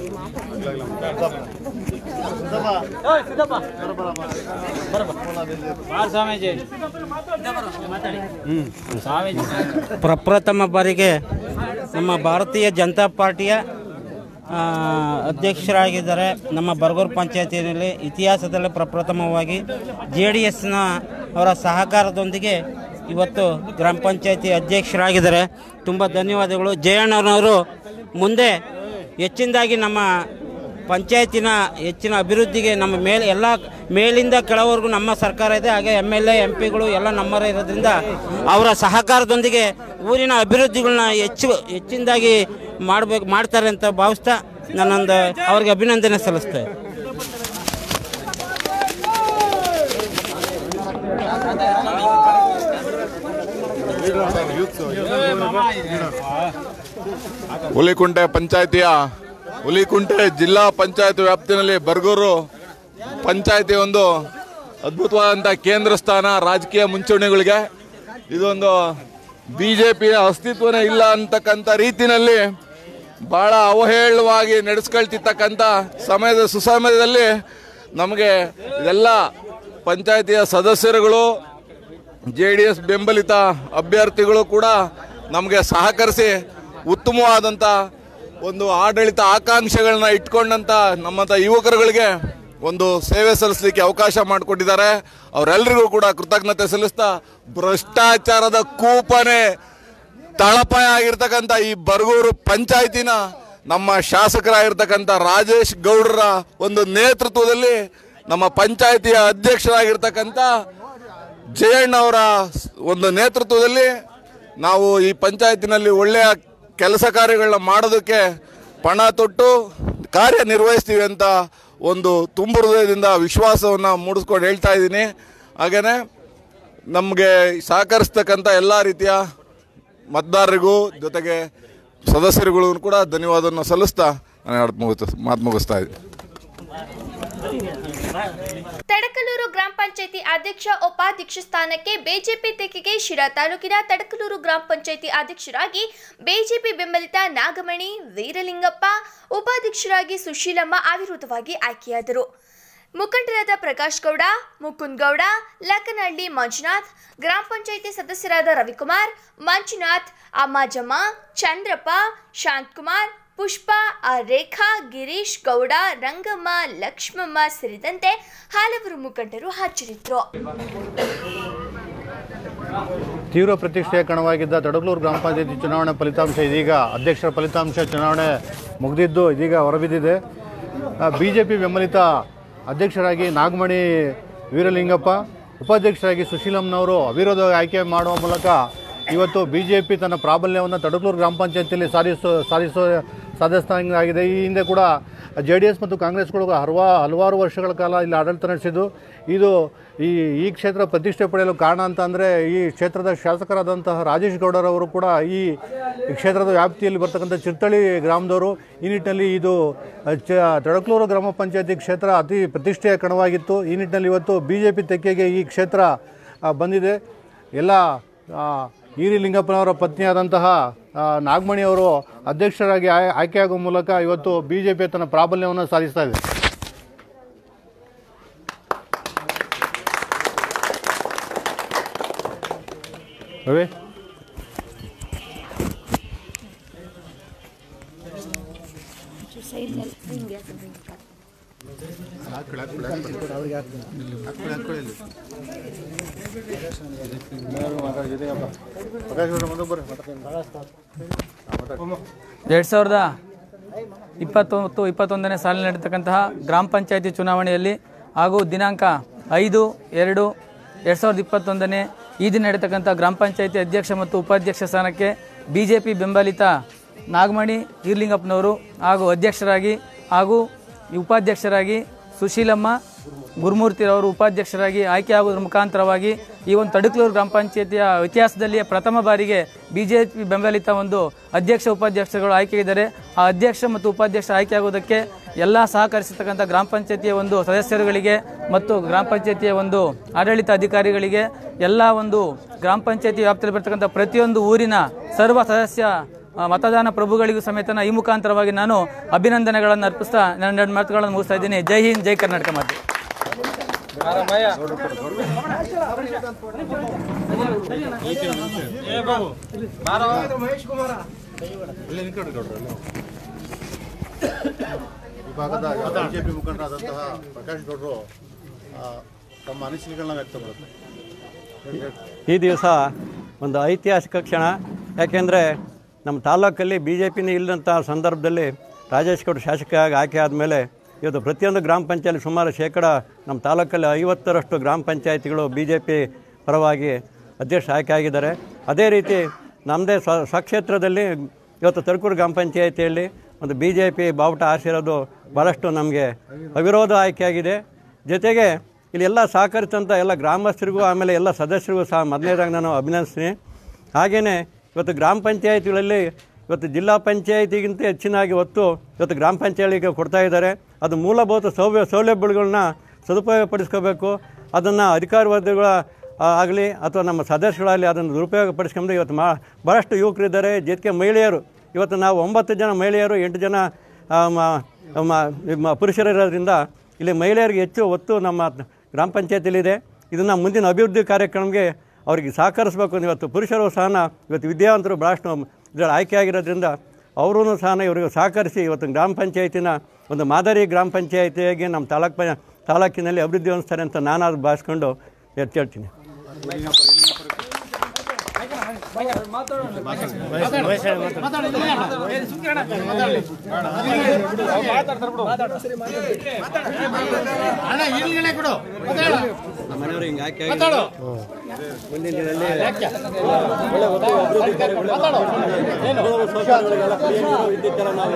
ಪ್ರಪ್ರಥಮ ಬಾರಿಗೆ ನಮ್ಮ ಭಾರತೀಯ ಜನತಾ ಪಾರ್ಟಿಯ ಆ, ಅಧ್ಯಕ್ಷರಾಗಿದ್ದಾರೆ ನಮ್ಮ ಬರಗೂರು ಪಂಚಾಯತಿಯಲ್ಲಿ ಇತಿಹಾಸದಲ್ಲಿ ಪ್ರಪ್ರಥಮವಾಗಿ ಜೆ ಡಿ ಎಸ್ನ ಅವರ ಸಹಕಾರದೊಂದಿಗೆ ಇವತ್ತು ಗ್ರಾಮ ಪಂಚಾಯತಿ ಅಧ್ಯಕ್ಷರಾಗಿದ್ದಾರೆ ತುಂಬ ಧನ್ಯವಾದಗಳು ಜಯಣ್ಣನವರು ಮುಂದೆ ಹೆಚ್ಚಿನದಾಗಿ ನಮ್ಮ ಪಂಚಾಯತಿನ ಹೆಚ್ಚಿನ ಅಭಿವೃದ್ಧಿಗೆ ನಮ್ಮ ಮೇಲೆ ಎಲ್ಲ ಮೇಲಿಂದ ಕೆಳವರೆಗೂ ನಮ್ಮ ಸರ್ಕಾರ ಇದೆ ಹಾಗೆ ಎಮ್ ಎಲ್ ಎ ಎಂ ಪಿಗಳು ಎಲ್ಲ ನಮ್ಮರೇ ಇರೋದ್ರಿಂದ ಅವರ ಸಹಕಾರದೊಂದಿಗೆ ಊರಿನ ಅಭಿವೃದ್ಧಿಗಳನ್ನ ಹೆಚ್ಚು ಹೆಚ್ಚಿನದಾಗಿ ಮಾಡಬೇಕು ಮಾಡ್ತಾರೆ ಅಂತ ಭಾವಿಸ್ತಾ ನಾನೊಂದು ಅವ್ರಿಗೆ ಅಭಿನಂದನೆ ಸಲ್ಲಿಸ್ತೇನೆ ಹುಲಿಕುಂಟೆ ಪಂಚಾಯತಿಯ ಹುಲಿಕುಂಟೆ ಜಿಲ್ಲಾ ಪಂಚಾಯತ್ ವ್ಯಾಪ್ತಿನಲ್ಲಿ ಬರ್ಗೂರು ಪಂಚಾಯತಿ ಒಂದು ಅದ್ಭುತವಾದಂಥ ಕೇಂದ್ರ ಸ್ಥಾನ ರಾಜಕೀಯ ಮುಂಚೂಣಿಗಳಿಗೆ ಇದೊಂದು ಬಿ ಜೆ ಪಿಯ ಅಸ್ತಿತ್ವನೇ ಇಲ್ಲ ಅಂತಕ್ಕಂಥ ರೀತಿನಲ್ಲಿ ಭಾಳ ಅವಹೇಳವಾಗಿ ನಡೆಸ್ಕೊಳ್ತಿರ್ತಕ್ಕಂಥ ಸಮಯದ ಸುಸಮಯದಲ್ಲಿ ನಮಗೆ ಇದೆಲ್ಲ ಪಂಚಾಯತಿಯ ಸದಸ್ಯರುಗಳು ಜೆ ಡಿ ಎಸ್ ಬೆಂಬಲಿತ ಅಭ್ಯರ್ಥಿಗಳು ಕೂಡ ನಮಗೆ ಸಹಕರಿಸಿ ಉತ್ತಮವಾದಂಥ ಒಂದು ಆಡಳಿತ ಆಕಾಂಕ್ಷೆಗಳನ್ನ ಇಟ್ಕೊಂಡಂಥ ನಮ್ಮಂಥ ಯುವಕರುಗಳಿಗೆ ಒಂದು ಸೇವೆ ಸಲ್ಲಿಸಲಿಕ್ಕೆ ಅವಕಾಶ ಮಾಡಿಕೊಟ್ಟಿದ್ದಾರೆ ಅವರೆಲ್ಲರಿಗೂ ಕೂಡ ಕೃತಜ್ಞತೆ ಸಲ್ಲಿಸ್ತಾ ಭ್ರಷ್ಟಾಚಾರದ ಕೂಪನೆ ತಳಪಾಯ ಆಗಿರ್ತಕ್ಕಂಥ ಈ ಬರಗೂರು ಪಂಚಾಯತಿನ ನಮ್ಮ ಶಾಸಕರಾಗಿರ್ತಕ್ಕಂಥ ರಾಜೇಶ್ ಗೌಡರ ಒಂದು ನೇತೃತ್ವದಲ್ಲಿ ನಮ್ಮ ಪಂಚಾಯತಿಯ ಅಧ್ಯಕ್ಷರಾಗಿರ್ತಕ್ಕಂಥ ಜಯಣ್ಣ ಅವರ ಒಂದು ನೇತೃತ್ವದಲ್ಲಿ ನಾವು ಈ ಪಂಚಾಯತಿನಲ್ಲಿ ಒಳ್ಳೆಯ ಕೆಲಸ ಕಾರ್ಯಗಳನ್ನ ಮಾಡೋದಕ್ಕೆ ಪಣ ತೊಟ್ಟು ಕಾರ್ಯನಿರ್ವಹಿಸ್ತೀವಿ ಅಂತ ಒಂದು ತುಂಬು ಹೃದಯದಿಂದ ವಿಶ್ವಾಸವನ್ನು ಮೂಡಿಸ್ಕೊಂಡು ಹೇಳ್ತಾ ಇದ್ದೀನಿ ಹಾಗೆಯೇ ನಮಗೆ ಸಹಕರಿಸ್ತಕ್ಕಂಥ ಎಲ್ಲ ರೀತಿಯ ಮತದಾರರಿಗೂ ಜೊತೆಗೆ ಸದಸ್ಯರುಗಳಿಗೂ ಕೂಡ ಧನ್ಯವಾದವನ್ನು ಸಲ್ಲಿಸ್ತಾ ನಾನು ಮಾತು ಮುಗಿಸ್ತಾ ಮಾತು ಮುಗಿಸ್ತಾ ಇದ್ದೀನಿ ತಡಕಲೂರು ಗ್ರಾಮ ಪಂಚಾಯತಿ ಅಧ್ಯಕ್ಷ ಉಪಾಧ್ಯಕ್ಷ ಸ್ಥಾನಕ್ಕೆ ಬಿಜೆಪಿ ತೆಕ್ಕೆಗೆ ಶಿರಾ ತಾಲೂಕಿನ ತಡಕಲೂರು ಗ್ರಾಮ ಪಂಚಾಯತಿ ಅಧ್ಯಕ್ಷರಾಗಿ ಬಿಜೆಪಿ ಬೆಂಬಲಿತ ನಾಗಮಣಿ ವೀರಲಿಂಗಪ್ಪ ಉಪಾಧ್ಯಕ್ಷರಾಗಿ ಸುಶೀಲಮ್ಮ ಅವಿರೋಧವಾಗಿ ಆಯ್ಕೆಯಾದರು ಮುಖಂಡರಾದ ಪ್ರಕಾಶ್ ಗೌಡ ಮುಕುಂದ್ ಗೌಡ ಲಕ್ಕನಹಳ್ಳಿ ಮಂಜುನಾಥ್ ಗ್ರಾಮ ಪಂಚಾಯಿತಿ ಸದಸ್ಯರಾದ ರವಿಕುಮಾರ್ ಮಂಜುನಾಥ್ ಅಮ್ಮಾಜಮ್ಮ ಚಂದ್ರಪ್ಪ ಶಾಂತಕುಮಾರ್ ಪುಷ್ಪ ಆರ್ ರೇಖಾ ಗಿರೀಶ್ ಗೌಡ ರಂಗಮ್ಮ ಲಕ್ಷ್ಮಮ್ಮ ಸೇರಿದಂತೆ ಹಲವರು ಮುಖಂಡರು ಹಾಜರಿದ್ದರು ತೀವ್ರ ಪ್ರತಿಷ್ಠೆಯ ಕಣವಾಗಿದ್ದ ತಡಗಲೂರು ಗ್ರಾಮ ಪಂಚಾಯತಿ ಚುನಾವಣೆ ಫಲಿತಾಂಶ ಇದೀಗ ಅಧ್ಯಕ್ಷರ ಫಲಿತಾಂಶ ಚುನಾವಣೆ ಮುಗಿದಿದ್ದು ಇದೀಗ ಹೊರಬಿದ್ದಿದೆ ಬಿ ಜೆ ಪಿ ಬೆಂಬಲಿತ ಅಧ್ಯಕ್ಷರಾಗಿ ನಾಗಮಣಿ ವೀರಲಿಂಗಪ್ಪ ಉಪಾಧ್ಯಕ್ಷರಾಗಿ ಸುಶೀಲಮ್ನವರು ಅವಿರೋಧ ಆಯ್ಕೆ ಮಾಡುವ ಮೂಲಕ ಇವತ್ತು ಬಿ ಜೆ ಪಿ ತನ್ನ ಪ್ರಾಬಲ್ಯವನ್ನು ತಡಗಲೂರು ಗ್ರಾಮ ಪಂಚಾಯತಿಯಲ್ಲಿ ಸಾಧಿಸೋ ಸಾಧಿಸೋ ಸಾಧಿಸ್ತಾಗಿದೆ ಈ ಹಿಂದೆ ಕೂಡ ಜೆ ಡಿ ಎಸ್ ಮತ್ತು ಕಾಂಗ್ರೆಸ್ಗಳು ಹಲವಾ ಹಲವಾರು ವರ್ಷಗಳ ಕಾಲ ಇಲ್ಲಿ ಆಡಳಿತ ನಡೆಸಿದ್ದು ಇದು ಈ ಈ ಕ್ಷೇತ್ರ ಪ್ರತಿಷ್ಠೆ ಪಡೆಯಲು ಕಾರಣ ಅಂತ ಅಂದರೆ ಈ ಕ್ಷೇತ್ರದ ಶಾಸಕರಾದಂತಹ ರಾಜೇಶ್ ಗೌಡರವರು ಕೂಡ ಈ ಕ್ಷೇತ್ರದ ವ್ಯಾಪ್ತಿಯಲ್ಲಿ ಬರ್ತಕ್ಕಂಥ ಚಿರ್ತಳಿ ಗ್ರಾಮದವರು ಈ ನಿಟ್ಟಿನಲ್ಲಿ ಇದು ಚ ತಡಕ್ಲೂರು ಗ್ರಾಮ ಪಂಚಾಯತಿ ಕ್ಷೇತ್ರ ಅತಿ ಪ್ರತಿಷ್ಠೆಯ ಕಣವಾಗಿತ್ತು ಈ ನಿಟ್ಟಿನಲ್ಲಿ ಇವತ್ತು ಬಿ ಜೆ ಪಿ ತೆಕ್ಕೆಗೆ ಈ ಕ್ಷೇತ್ರ ಆ, ಬಂದಿದೆ ಎಲ್ಲ ಆ, ಈರಿ ಲಿಂಗಪ್ಪನವರ ಪತ್ನಿಯಾದಂತಹ ಆ, ನಾಗಮಣಿ ಅವರು ಅಧ್ಯಕ್ಷರಾಗಿ ಆಯ್- ಆಯ್ಕೆಯಾಗುವ ಮೂಲಕ ಇವತ್ತು ಬಿ ಜೆ ಪಿ ತನ್ನ ಪ್ರಾಬಲ್ಯವನ್ನು ಸಾಧಿಸ್ತಾ ಇದೆ ರವಿ ಎರಡು ಸಾವಿರದ ಇಪ್ಪತ್ತೊಂಬತ್ತು ಇಪ್ಪತ್ತೊಂದನೇ ಸಾಲಿನ ನಡೀತಕ್ಕಂತಹ ಗ್ರಾಮ ಪಂಚಾಯತಿ ಚುನಾವಣೆಯಲ್ಲಿ ಹಾಗೂ ದಿನಾಂಕ ಐದು ಎರಡು ಎರಡು ಸಾವಿರದ ಇಪ್ಪತ್ತೊಂದನೇ ಈ ದಿನ ನಡೀತಕ್ಕಂಥ ಗ್ರಾಮ ಪಂಚಾಯತಿ ಅಧ್ಯಕ್ಷ ಮತ್ತು ಉಪಾಧ್ಯಕ್ಷ ಸ್ಥಾನಕ್ಕೆ ಬಿ ಜೆ ಪಿ ಬೆಂಬಲಿತ ನಾಗಮಣಿ ಈರ್ಲಿಂಗಪ್ಪನವರು ಹಾಗೂ ಅಧ್ಯಕ್ಷರಾಗಿ ಹಾಗೂ ಈ ಉಪಾಧ್ಯಕ್ಷರಾಗಿ ಸುಶೀಲಮ್ಮ ಗುರುಮೂರ್ತಿರವರು ಉಪಾಧ್ಯಕ್ಷರಾಗಿ ಆಯ್ಕೆಯಾಗುವುದರ ಮುಖಾಂತರವಾಗಿ ಈ ಒಂದು ತಡುಕ್ಲೂರು ಗ್ರಾಮ ಪಂಚಾಯತಿಯ ಇತಿಹಾಸದಲ್ಲಿಯೇ ಪ್ರಥಮ ಬಾರಿಗೆ ಬಿ ಜೆ ಪಿ ಬೆಂಬಲಿತ ಒಂದು ಅಧ್ಯಕ್ಷ ಉಪಾಧ್ಯಕ್ಷರುಗಳು ಆಯ್ಕೆಯಿದ್ದಾರೆ ಆ ಅಧ್ಯಕ್ಷ ಮತ್ತು ಉಪಾಧ್ಯಕ್ಷ ಆಯ್ಕೆಯಾಗುವುದಕ್ಕೆ ಎಲ್ಲ ಸಹಕರಿಸತಕ್ಕಂಥ ಗ್ರಾಮ ಪಂಚಾಯತಿಯ ಒಂದು ಸದಸ್ಯರುಗಳಿಗೆ ಮತ್ತು ಗ್ರಾಮ ಪಂಚಾಯತಿಯ ಒಂದು ಆಡಳಿತ ಅಧಿಕಾರಿಗಳಿಗೆ ಎಲ್ಲ ಒಂದು ಗ್ರಾಮ ಪಂಚಾಯತಿ ವ್ಯಾಪ್ತಿಯಲ್ಲಿ ಬರ್ತಕ್ಕಂಥ ಪ್ರತಿಯೊಂದು ಊರಿನ ಸರ್ವ ಸದಸ್ಯ ಆ, ಮತದಾನ ಪ್ರಭುಗಳಿಗೂ ಸಮೇತ ಈ ಮುಖಾಂತರವಾಗಿ ನಾನು ಅಭಿನಂದನೆಗಳನ್ನು ಅರ್ಪಿಸ್ತಾ ನನ್ನ ಎರಡು ಮಾತುಗಳನ್ನು ಮುಗಿಸ್ತಾ ಇದ್ದೀನಿ ಜೈ ಹಿಂದ್ ಜೈ ಕರ್ನಾಟಕ ಮಾತೆ ವಿಭಾಗದ ಬಿಜೆಪಿ ಮುಖಂಡರಾದಂತಹ ಪ್ರಕಾಶ್ ಗೌಡರು ಆ, ತಮ್ಮ ಅನಿಸಿಕೆಗಳನ್ನ ವ್ಯಕ್ತಪಡಿಸ್ತಾರೆ ಈ ದಿವಸ ಒಂದು ಐತಿಹಾಸಿಕ ಕ್ಷಣ ಯಾಕೆಂದರೆ ನಮ್ಮ ತಾಲೂಕಲ್ಲಿ ಬಿ ಜೆ ಪಿನೇ ಇಲ್ಲದಂಥ ಸಂದರ್ಭದಲ್ಲಿ ರಾಜೇಶ್ ಗೌಡ ಶಾಸಕರಾಗಿ ಆಯ್ಕೆ ಆದಮೇಲೆ ಇವತ್ತು ಪ್ರತಿಯೊಂದು ಗ್ರಾಮ ಪಂಚಾಯತ್ ಸುಮಾರು ಶೇಕಡ ನಮ್ಮ ತಾಲೂಕಲ್ಲಿ ಐವತ್ತರಷ್ಟು ಗ್ರಾಮ ಪಂಚಾಯತಿಗಳು ಬಿ ಜೆ ಪಿ ಪರವಾಗಿ ಅಧ್ಯಕ್ಷ ಆಯ್ಕೆ ಆಗಿದ್ದಾರೆ ಅದೇ ರೀತಿ ನಮ್ಮದೇ ಸ್ವ ಸ್ವಕ್ಷೇತ್ರದಲ್ಲಿ ಇವತ್ತು ತರಕೂರು ಗ್ರಾಮ ಪಂಚಾಯತಿಯಲ್ಲಿ ಒಂದು ಬಿ ಜೆ ಪಿ ಬಾವುಟ ಆರಿಸಿರೋದು ಭಾಳಷ್ಟು ನಮಗೆ ಅವಿರೋಧ ಆಯ್ಕೆಯಾಗಿದೆ ಜೊತೆಗೆ ಇಲ್ಲಿ ಎಲ್ಲ ಸಹಕರಿಸಿದಂಥ ಎಲ್ಲ ಗ್ರಾಮಸ್ಥರಿಗೂ ಆಮೇಲೆ ಎಲ್ಲ ಸದಸ್ಯರಿಗೂ ಸಹ ಮೊದಲನೇದಾಗಿ ನಾನು ಅಭಿನಂದಿಸ್ತೀನಿ ಹಾಗೆಯೇ ಇವತ್ತು ಗ್ರಾಮ ಪಂಚಾಯತಿಗಳಲ್ಲಿ ಇವತ್ತು ಜಿಲ್ಲಾ ಪಂಚಾಯತಿಗಿಂತ ಹೆಚ್ಚಿನಾಗಿ ಒತ್ತು ಇವತ್ತು ಗ್ರಾಮ ಪಂಚಾಯತಿಗೆ ಕೊಡ್ತಾ ಇದ್ದಾರೆ ಅದು ಮೂಲಭೂತ ಸೌಲಭ್ಯ ಸೌಲಭ್ಯಗಳನ್ನ ಸದುಪಯೋಗಪಡಿಸ್ಕೋಬೇಕು ಅದನ್ನು ಅಧಿಕಾರ ವರ್ಗಗಳ ಆಗಲಿ ಅಥವಾ ನಮ್ಮ ಸದಸ್ಯಗಳಾಗಲಿ ಅದನ್ನು ದುರುಪಯೋಗ ಪಡಿಸ್ಕೊಂಡು ಇವತ್ತು ಮಾ ಭಾಳಷ್ಟು ಯುವಕರಿದ್ದಾರೆ ಜೊತೆಗೆ ಮಹಿಳೆಯರು ಇವತ್ತು ನಾವು ಒಂಬತ್ತು ಜನ ಮಹಿಳೆಯರು ಎಂಟು ಜನ ಆ, ಮ- ಮ- ಮ- ಪುರುಷರಿರೋದ್ರಿಂದ ಇಲ್ಲಿ ಮಹಿಳೆಯರಿಗೆ ಹೆಚ್ಚು ಒತ್ತು ನಮ್ಮ ಗ್ರಾಮ ಪಂಚಾಯತಿಲಿದೆ ಇದನ್ನು ಮುಂದಿನ ಅಭಿವೃದ್ಧಿ ಕಾರ್ಯಕ್ರಮಕ್ಕೆ ಅವರಿಗೆ ಸಹಕರಿಸಬೇಕು ಇವತ್ತು ಪುರುಷರು ಸಹ ಇವತ್ತು ವಿದ್ಯಾವಂತರು ಭಾಳಷ್ಟು ಇದರಲ್ಲಿ ಆಯ್ಕೆ ಆಗಿರೋದ್ರಿಂದ ಅವರೂ ಸಹ ಇವರಿಗೆ ಸಹಕರಿಸಿ ಇವತ್ತು ಗ್ರಾಮ ಪಂಚಾಯತಿನ ಒಂದು ಮಾದರಿ ಗ್ರಾಮ ಪಂಚಾಯತಿಯಾಗಿ ನಮ್ಮ ತಾಲೂಕು ಪ ತಾಲೂಕಿನಲ್ಲಿ ಅಭಿವೃದ್ಧಿ ಹೊಂದಿಸ್ತಾರೆ ಅಂತ ನಾನಾದ್ರು ಭಾವಿಸ್ಕೊಂಡು ಎತ್ತಿ ಹೇಳ್ತೀನಿ ಮನೆಯವರು ಹಿಂಗೆ ಆಯ್ಕೆ ಆಗಿದ್ದಾರೆ. ಮುಂದಿನ ದಿನದಲ್ಲಿ ಒಳ್ಳೆ ಒತ್ತು ಅಭಿವೃದ್ಧಿ ಕಾರ್ಯಗಳು ಹಲವು ಸೌಕರ್ಯಗಳಿಗೆಲ್ಲ ಕುಡಿಯೋ ನೀರು, ವಿದ್ಯುತ್ತೆಲ್ಲ ನಾವು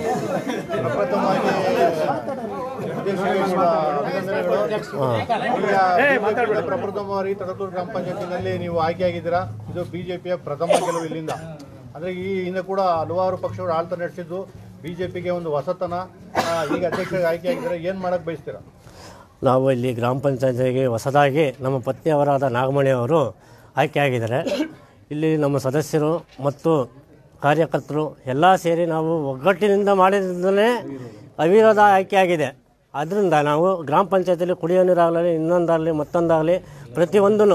ಪ್ರಪ್ರಥಮವಾಗಿ ತಡಕೂರು ಗ್ರಾಮ ಪಂಚಾಯತಿನಲ್ಲಿ ನೀವು ಆಯ್ಕೆಯಾಗಿದ್ದೀರಾ ಇದು ಬಿಜೆಪಿಯ ಪ್ರಥಮ ಗೆಲುವು ಇಲ್ಲಿಂದ ಅಂದ್ರೆ ಈ ಹಿಂದೆ ಕೂಡ ಹಲವಾರು ಪಕ್ಷಗಳು ಆಳ್ತ ನಡೆಸಿದ್ದು ಬಿಜೆಪಿಗೆ ಒಂದು ಹೊಸತನ ಆ, ಈಗ ಅಧ್ಯಕ್ಷರಾಗಿ ಆಯ್ಕೆಯಾಗಿದ್ದಾರೆ ಏನ್ ಮಾಡಕ್ ಬಯಸ್ತೀರಾ ನಾವು ಇಲ್ಲಿ ಗ್ರಾಮ ಪಂಚಾಯತಿಗೆ ಹೊಸದಾಗಿ ನಮ್ಮ ಪತ್ನಿಯವರಾದ ನಾಗಮಣಿ ಅವರು ಆಯ್ಕೆಯಾಗಿದ್ದಾರೆ ಇಲ್ಲಿ ನಮ್ಮ ಸದಸ್ಯರು ಮತ್ತು ಕಾರ್ಯಕರ್ತರು ಎಲ್ಲ ಸೇರಿ ನಾವು ಒಗ್ಗಟ್ಟಿನಿಂದ ಮಾಡಿದಿಂದಲೇ ಅವಿರೋಧ ಆಯ್ಕೆಯಾಗಿದೆ ಅದರಿಂದ ನಾವು ಗ್ರಾಮ ಪಂಚಾಯತಿಯಲ್ಲಿ ಕುಡಿಯೋ ನೀರಾಗಲಿ ಇನ್ನೊಂದಾಗಲಿ ಮತ್ತೊಂದಾಗಲಿ ಪ್ರತಿಯೊಂದೂ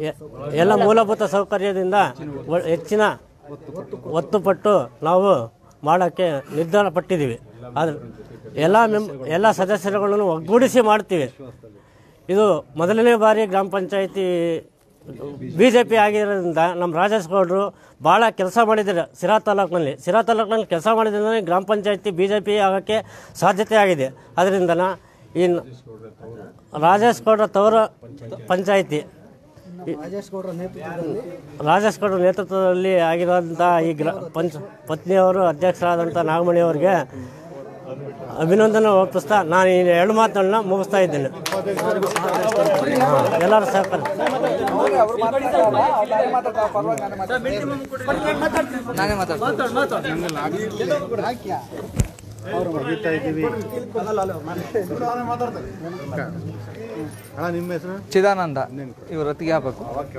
ಎಲ್ಲ ಮೂಲಭೂತ ಸೌಕರ್ಯದಿಂದ ಒ- ಹೆಚ್ಚಿನ ಒತ್ತುಪಟ್ಟು ನಾವು ಮಾಡೋಕ್ಕೆ ನಿರ್ಧಾರ ಪಟ್ಟಿದ್ದೀವಿ ಆದರೆ ಎಲ್ಲ ಮೆಂಬ್ ಎಲ್ಲ ಸದಸ್ಯರುಗಳನ್ನು ಒಗ್ಗೂಡಿಸಿ ಮಾಡ್ತೀವಿ ಇದು ಮೊದಲನೇ ಬಾರಿ ಗ್ರಾಮ ಪಂಚಾಯಿತಿ ಬಿ ಜೆ ಪಿ ಆಗಿರೋದ್ರಿಂದ ನಮ್ಮ ರಾಜೇಶ್ ಗೌಡರು ಭಾಳ ಕೆಲಸ ಮಾಡಿದ್ದಾರೆ ಸಿರಾ ತಾಲೂಕಿನಲ್ಲಿ ಸಿರಾ ತಾಲೂಕಿನಲ್ಲಿ ಕೆಲಸ ಮಾಡಿದ್ರಿಂದ ಗ್ರಾಮ ಪಂಚಾಯಿತಿ ಬಿ ಜೆ ಪಿ ಆಗೋಕ್ಕೆ ಸಾಧ್ಯತೆ ಆಗಿದೆ ಅದರಿಂದ ಈ ನ- ರಾಜೇಶ್ ಗೌಡ್ರ ತವರ ಪಂಚಾಯಿತಿ ರಾಜೇಶ್ ಗೌಡರ ನೇತೃತ್ವದಲ್ಲಿ ರಾಜೇಶ್ ಗೌಡ್ರ ನೇತೃತ್ವದಲ್ಲಿ ಆಗಿರೋಂಥ ಈ ಗ್ರ ಪಂಚ ಪತ್ನಿಯವರು ಅಧ್ಯಕ್ಷರಾದಂಥ ನಾಗಮಣಿ ಅವರಿಗೆ ಅಭಿನಂದನೆ ಒಪ್ಪಿಸ್ತಾ ನಾನು ಈ ಎರಡು ಮಾತುಗಳನ್ನ ಮುಗಿಸ್ತಾ ಇದ್ದೇನೆ ಹಾಂ, ಎಲ್ಲರೂ ಸಹಕಾರ ನಾನೇ ಅವರು ಮುಗಿತಾ ಇದ್ದೀವಿ ಅಣ್ಣ ನಿಮ್ಮ ಹೆಸರು ಚಿದಾನಂದ ಇವರು ಹೊತ್ತಿಗೆ ಹಾಕಬೇಕು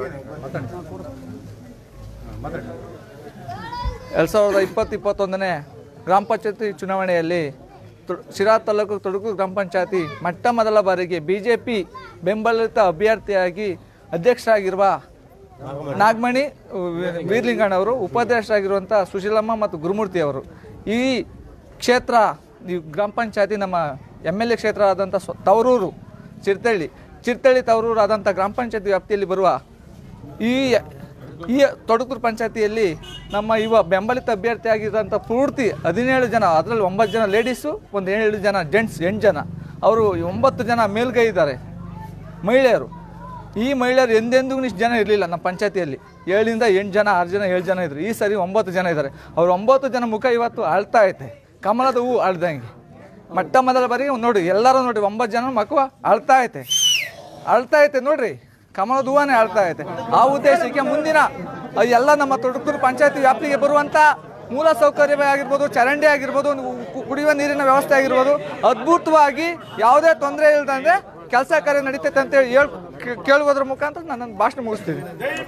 ಎರಡು ಸಾವಿರದ ಇಪ್ಪತ್ತು ಇಪ್ಪತ್ತೊಂದನೇ ಗ್ರಾಮ ಪಂಚಾಯತಿ ಚುನಾವಣೆಯಲ್ಲಿ ತು- ಶಿರಾ ತಾಲೂಕು ತೊಡಕು ಗ್ರಾಮ ಪಂಚಾಯತಿ ಮೊಟ್ಟ ಮೊದಲ ಬಾರಿಗೆ ಬಿ ಜೆ ಪಿ ಬೆಂಬಲಿತ ಅಭ್ಯರ್ಥಿಯಾಗಿ ಅಧ್ಯಕ್ಷರಾಗಿರುವ ನಾಗಮಣಿ ವೀರ್ಲಿಂಗಣ್ಣವರು ಉಪಾಧ್ಯಕ್ಷರಾಗಿರುವಂಥ ಸುಶೀಲಮ್ಮ ಮತ್ತು ಗುರುಮೂರ್ತಿ ಅವರು ಈ ಕ್ಷೇತ್ರ ಈ ಗ್ರಾಮ ಪಂಚಾಯತಿ ನಮ್ಮ ಎಮ್ ಎಲ್ ಎ ಕ್ಷೇತ್ರ ಆದಂಥ ಸ್ವ ತವರೂರು ಚಿರ್ತಳ್ಳಿ ಚಿರ್ತಳ್ಳಿ ತವರೂರು ಆದಂಥ ಗ್ರಾಮ ಪಂಚಾಯತಿ ವ್ಯಾಪ್ತಿಯಲ್ಲಿ ಬರುವ ಈ ಈ ತೊಡಕೂರು ಪಂಚಾಯತಿಯಲ್ಲಿ ನಮ್ಮ ಇವ ಬೆಂಬಲಿತ ಅಭ್ಯರ್ಥಿಯಾಗಿರೋಂಥ ಪೂರ್ತಿ ಹದಿನೇಳು ಜನ ಅದರಲ್ಲಿ ಒಂಬತ್ತು ಜನ ಲೇಡೀಸು ಒಂದು ಏಳು ಜನ ಜೆಂಟ್ಸ್ ಎಂಟು ಜನ ಅವರು ಒಂಬತ್ತು ಜನ ಮೇಲ್ಗೈ ಇದ್ದಾರೆ ಮಹಿಳೆಯರು ಈ ಮಹಿಳೆಯರು ಎಂದೆಂದಿಗೂ ಇಷ್ಟು ಜನ ಇರಲಿಲ್ಲ ನಮ್ಮ ಪಂಚಾಯತಿಯಲ್ಲಿ ಏಳಿಂದ ಎಂಟು ಜನ ಆರು ಜನ ಏಳು ಜನ ಇದ್ರು ಈ ಸರಿ ಒಂಬತ್ತು ಜನ ಇದ್ದಾರೆ ಅವ್ರು ಒಂಬತ್ತು ಜನ ಮುಖ ಇವತ್ತು ಅಳ್ತಾ ಐತೆ ಕಮಲದ ಹೂ ಅಳ್ದಂಗೆ ಮೊಟ್ಟ ಮೊದಲ ಬಾರಿಗೆ ನೋಡಿ ಎಲ್ಲರೂ ನೋಡಿ ಒಂಬತ್ತು ಜನ ಮಕ್ಕಳು ಅಳ್ತಾ ಐತೆ ಅಳ್ತಾ ಐತೆ ನೋಡ್ರಿ ಕಮಲದ ಹೂವನೇ ಅಳ್ತಾ ಐತೆ ಆ ಉದ್ದೇಶಕ್ಕೆ ಮುಂದಿನ ಆ ಎಲ್ಲ ನಮ್ಮ ತೊಡಕೂರು ಪಂಚಾಯತಿ ವ್ಯಾಪ್ತಿಗೆ ಬರುವಂಥ ಮೂಲ ಸೌಕರ್ಯವೇ ಆಗಿರ್ಬೋದು ಚರಂಡಿ ಆಗಿರ್ಬೋದು ಕು- ಕುಡಿಯುವ ನೀರಿನ ವ್ಯವಸ್ಥೆ ಆಗಿರ್ಬೋದು ಅದ್ಭುತವಾಗಿ ಯಾವುದೇ ತೊಂದರೆ ಇಲ್ಲದಂದ್ರೆ ಕೆಲಸ ಕಾರ್ಯ ನಡೀತೈತೆ ಅಂತ ಹೇಳಿ ಹೇಳ್ ಕೇ- ಕೇಳುವುದ್ರ ಮುಖಾಂತರ ನಾನು ನನ್ನ ಭಾಷಣ ಮುಗಿಸ್ತೀನಿ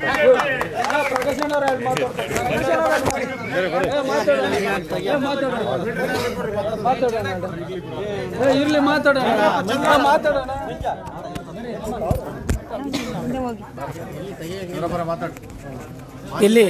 ಇರ್ಲಿ ಮಾತಾಡೋಣ ಮಾತಾಡೋಣ ಇಲ್ಲಿ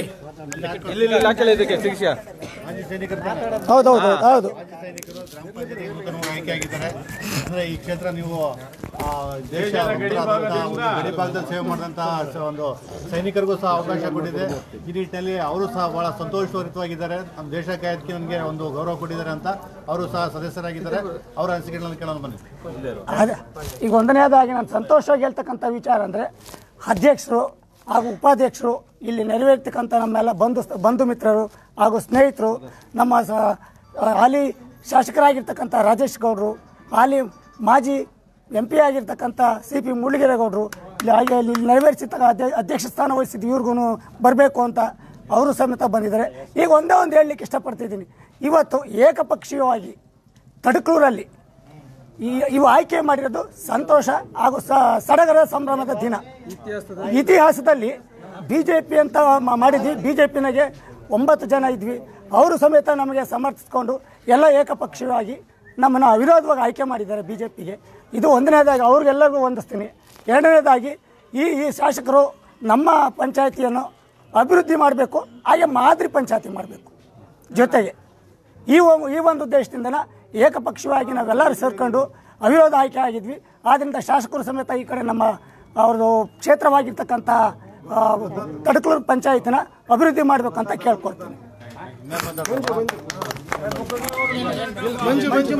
ಹೌದೌದು ಹೌದು ಆಯ್ಕೆಯಾಗಿದ್ದಾರೆ ಅಂದ್ರೆ ಈ ಕ್ಷೇತ್ರ ನೀವು ಆ, ದೇಶ ಭಕ್ತರಾದಂಥ ಒಂದು ಗಡಿ ಭಾಗದಲ್ಲಿ ಸೇವೆ ಮಾಡಿದಂಥ ಸ- ಒಂದು ಸೈನಿಕರಿಗೂ ಸಹ ಅವಕಾಶ ಕೊಟ್ಟಿದೆ ಈ ನಿಟ್ಟಿನಲ್ಲಿ ಅವರು ಸಹ ಬಹಳ ಸಂತೋಷಭರಿತವಾಗಿದ್ದಾರೆ ನಮ್ಮ ದೇಶ ಕಾಯೋದಕ್ಕೆ ನನಗೆ ಒಂದು ಗೌರವ ಕೊಟ್ಟಿದ್ದಾರೆ ಅಂತ ಅವರು ಸಹ ಸದಸ್ಯರಾಗಿದ್ದಾರೆ ಅವರ ಅನಿಸಿಕೆಗಳನ್ನು ಕೇಳೋಣ ಬನ್ನಿ ಅದೇ ಈಗ ಒಂದನೇದಾಗಿ ನಾನು ಸಂತೋಷವಾಗಿ ಹೇಳ್ತಕ್ಕಂಥ ವಿಚಾರ ಅಂದರೆ ಅಧ್ಯಕ್ಷರು ಹಾಗೂ ಉಪಾಧ್ಯಕ್ಷರು ಇಲ್ಲಿ ನೆರವೇರ್ತಕ್ಕಂಥ ನಮ್ಮೆಲ್ಲ ಬಂಧು ಬಂಧು ಮಿತ್ರರು ಹಾಗೂ ಸ್ನೇಹಿತರು ನಮ್ಮ ಸ- ಹಾಲಿ ಶಾಸಕರಾಗಿರ್ತಕ್ಕಂಥ ರಾಜೇಶ್ ಗೌಡರು ಹಾಲಿ ಮಾಜಿ ಎಂ ಪಿ ಆಗಿರ್ತಕ್ಕಂಥ ಸಿ ಪಿ ಮುಳ್ಳಿಗೆರೇಗೌಡರು ಇಲ್ಲಿ ಹಾಗೆ ಇಲ್ಲಿ ನೆರವೇರಿಸಿರ್ತಕ್ಕ ಅಧ್ಯ- ಅಧ್ಯಕ್ಷ ಸ್ಥಾನ ವಹಿಸಿದ್ದು ಇವ್ರಿಗೂ ಬರಬೇಕು ಅಂತ ಅವರು ಸಮೇತ ಬಂದಿದ್ದಾರೆ ಈಗ ಒಂದೇ ಒಂದು ಹೇಳಲಿಕ್ಕೆ ಇಷ್ಟಪಡ್ತಿದ್ದೀನಿ ಇವತ್ತು ಏಕಪಕ್ಷೀಯವಾಗಿ ತಡಕೂರಲ್ಲಿ ಈ ಇವು ಆಯ್ಕೆ ಮಾಡಿರೋದು ಸಂತೋಷ ಹಾಗೂ ಸ- ಸಡಗರ ಸಂಭ್ರಮದ ದಿನ ಇತಿಹಾಸದಲ್ಲಿ ಬಿ ಜೆ ಪಿ ಅಂತ ಮಾ- ಮಾಡಿದ್ವಿ ಬಿ ಜೆ ಪಿನಾಗೆ ಒಂಬತ್ತು ಜನ ಇದ್ವಿ ಅವರು ಸಮೇತ ನಮಗೆ ಸಮರ್ಥಿಸ್ಕೊಂಡು ಎಲ್ಲ ಏಕಪಕ್ಷೀಯವಾಗಿ ನಮ್ಮನ್ನು ಅವಿರೋಧವಾಗಿ ಆಯ್ಕೆ ಮಾಡಿದ್ದಾರೆ ಬಿ ಜೆ ಪಿಗೆ ಇದು ಒಂದನೇದಾಗಿ ಅವ್ರಿಗೆಲ್ಲರಿಗೂ ಹೊಂದಿಸ್ತೀನಿ ಎರಡನೇದಾಗಿ ಈ ಈ ಶಾಸಕರು ನಮ್ಮ ಪಂಚಾಯತಿಯನ್ನು ಅಭಿವೃದ್ಧಿ ಮಾಡಬೇಕು ಹಾಗೆ ಮಾದರಿ ಪಂಚಾಯತಿ ಮಾಡಬೇಕು ಜೊತೆಗೆ ಈ ಒ- ಈ ಒಂದು ಉದ್ದೇಶದಿಂದ ಏಕಪಕ್ಷವಾಗಿ ನಾವೆಲ್ಲರೂ ಸೇರ್ಕೊಂಡು ಅವಿರೋಧ ಆಯ್ಕೆ ಆಗಿದ್ವಿ ಆದ್ದರಿಂದ ಶಾಸಕರು ಸಮೇತ ಈ ಕಡೆ ನಮ್ಮ ಅವ್ರದ್ದು ಕ್ಷೇತ್ರವಾಗಿರ್ತಕ್ಕಂಥ ಆ, ತಡಕಲೂರು ಪಂಚಾಯತಿನ ಅಭಿವೃದ್ಧಿ ಮಾಡಬೇಕಂತ ಕೇಳ್ಕೊಳ್ತೀನಿ ಮಂಜು ಮಂಜು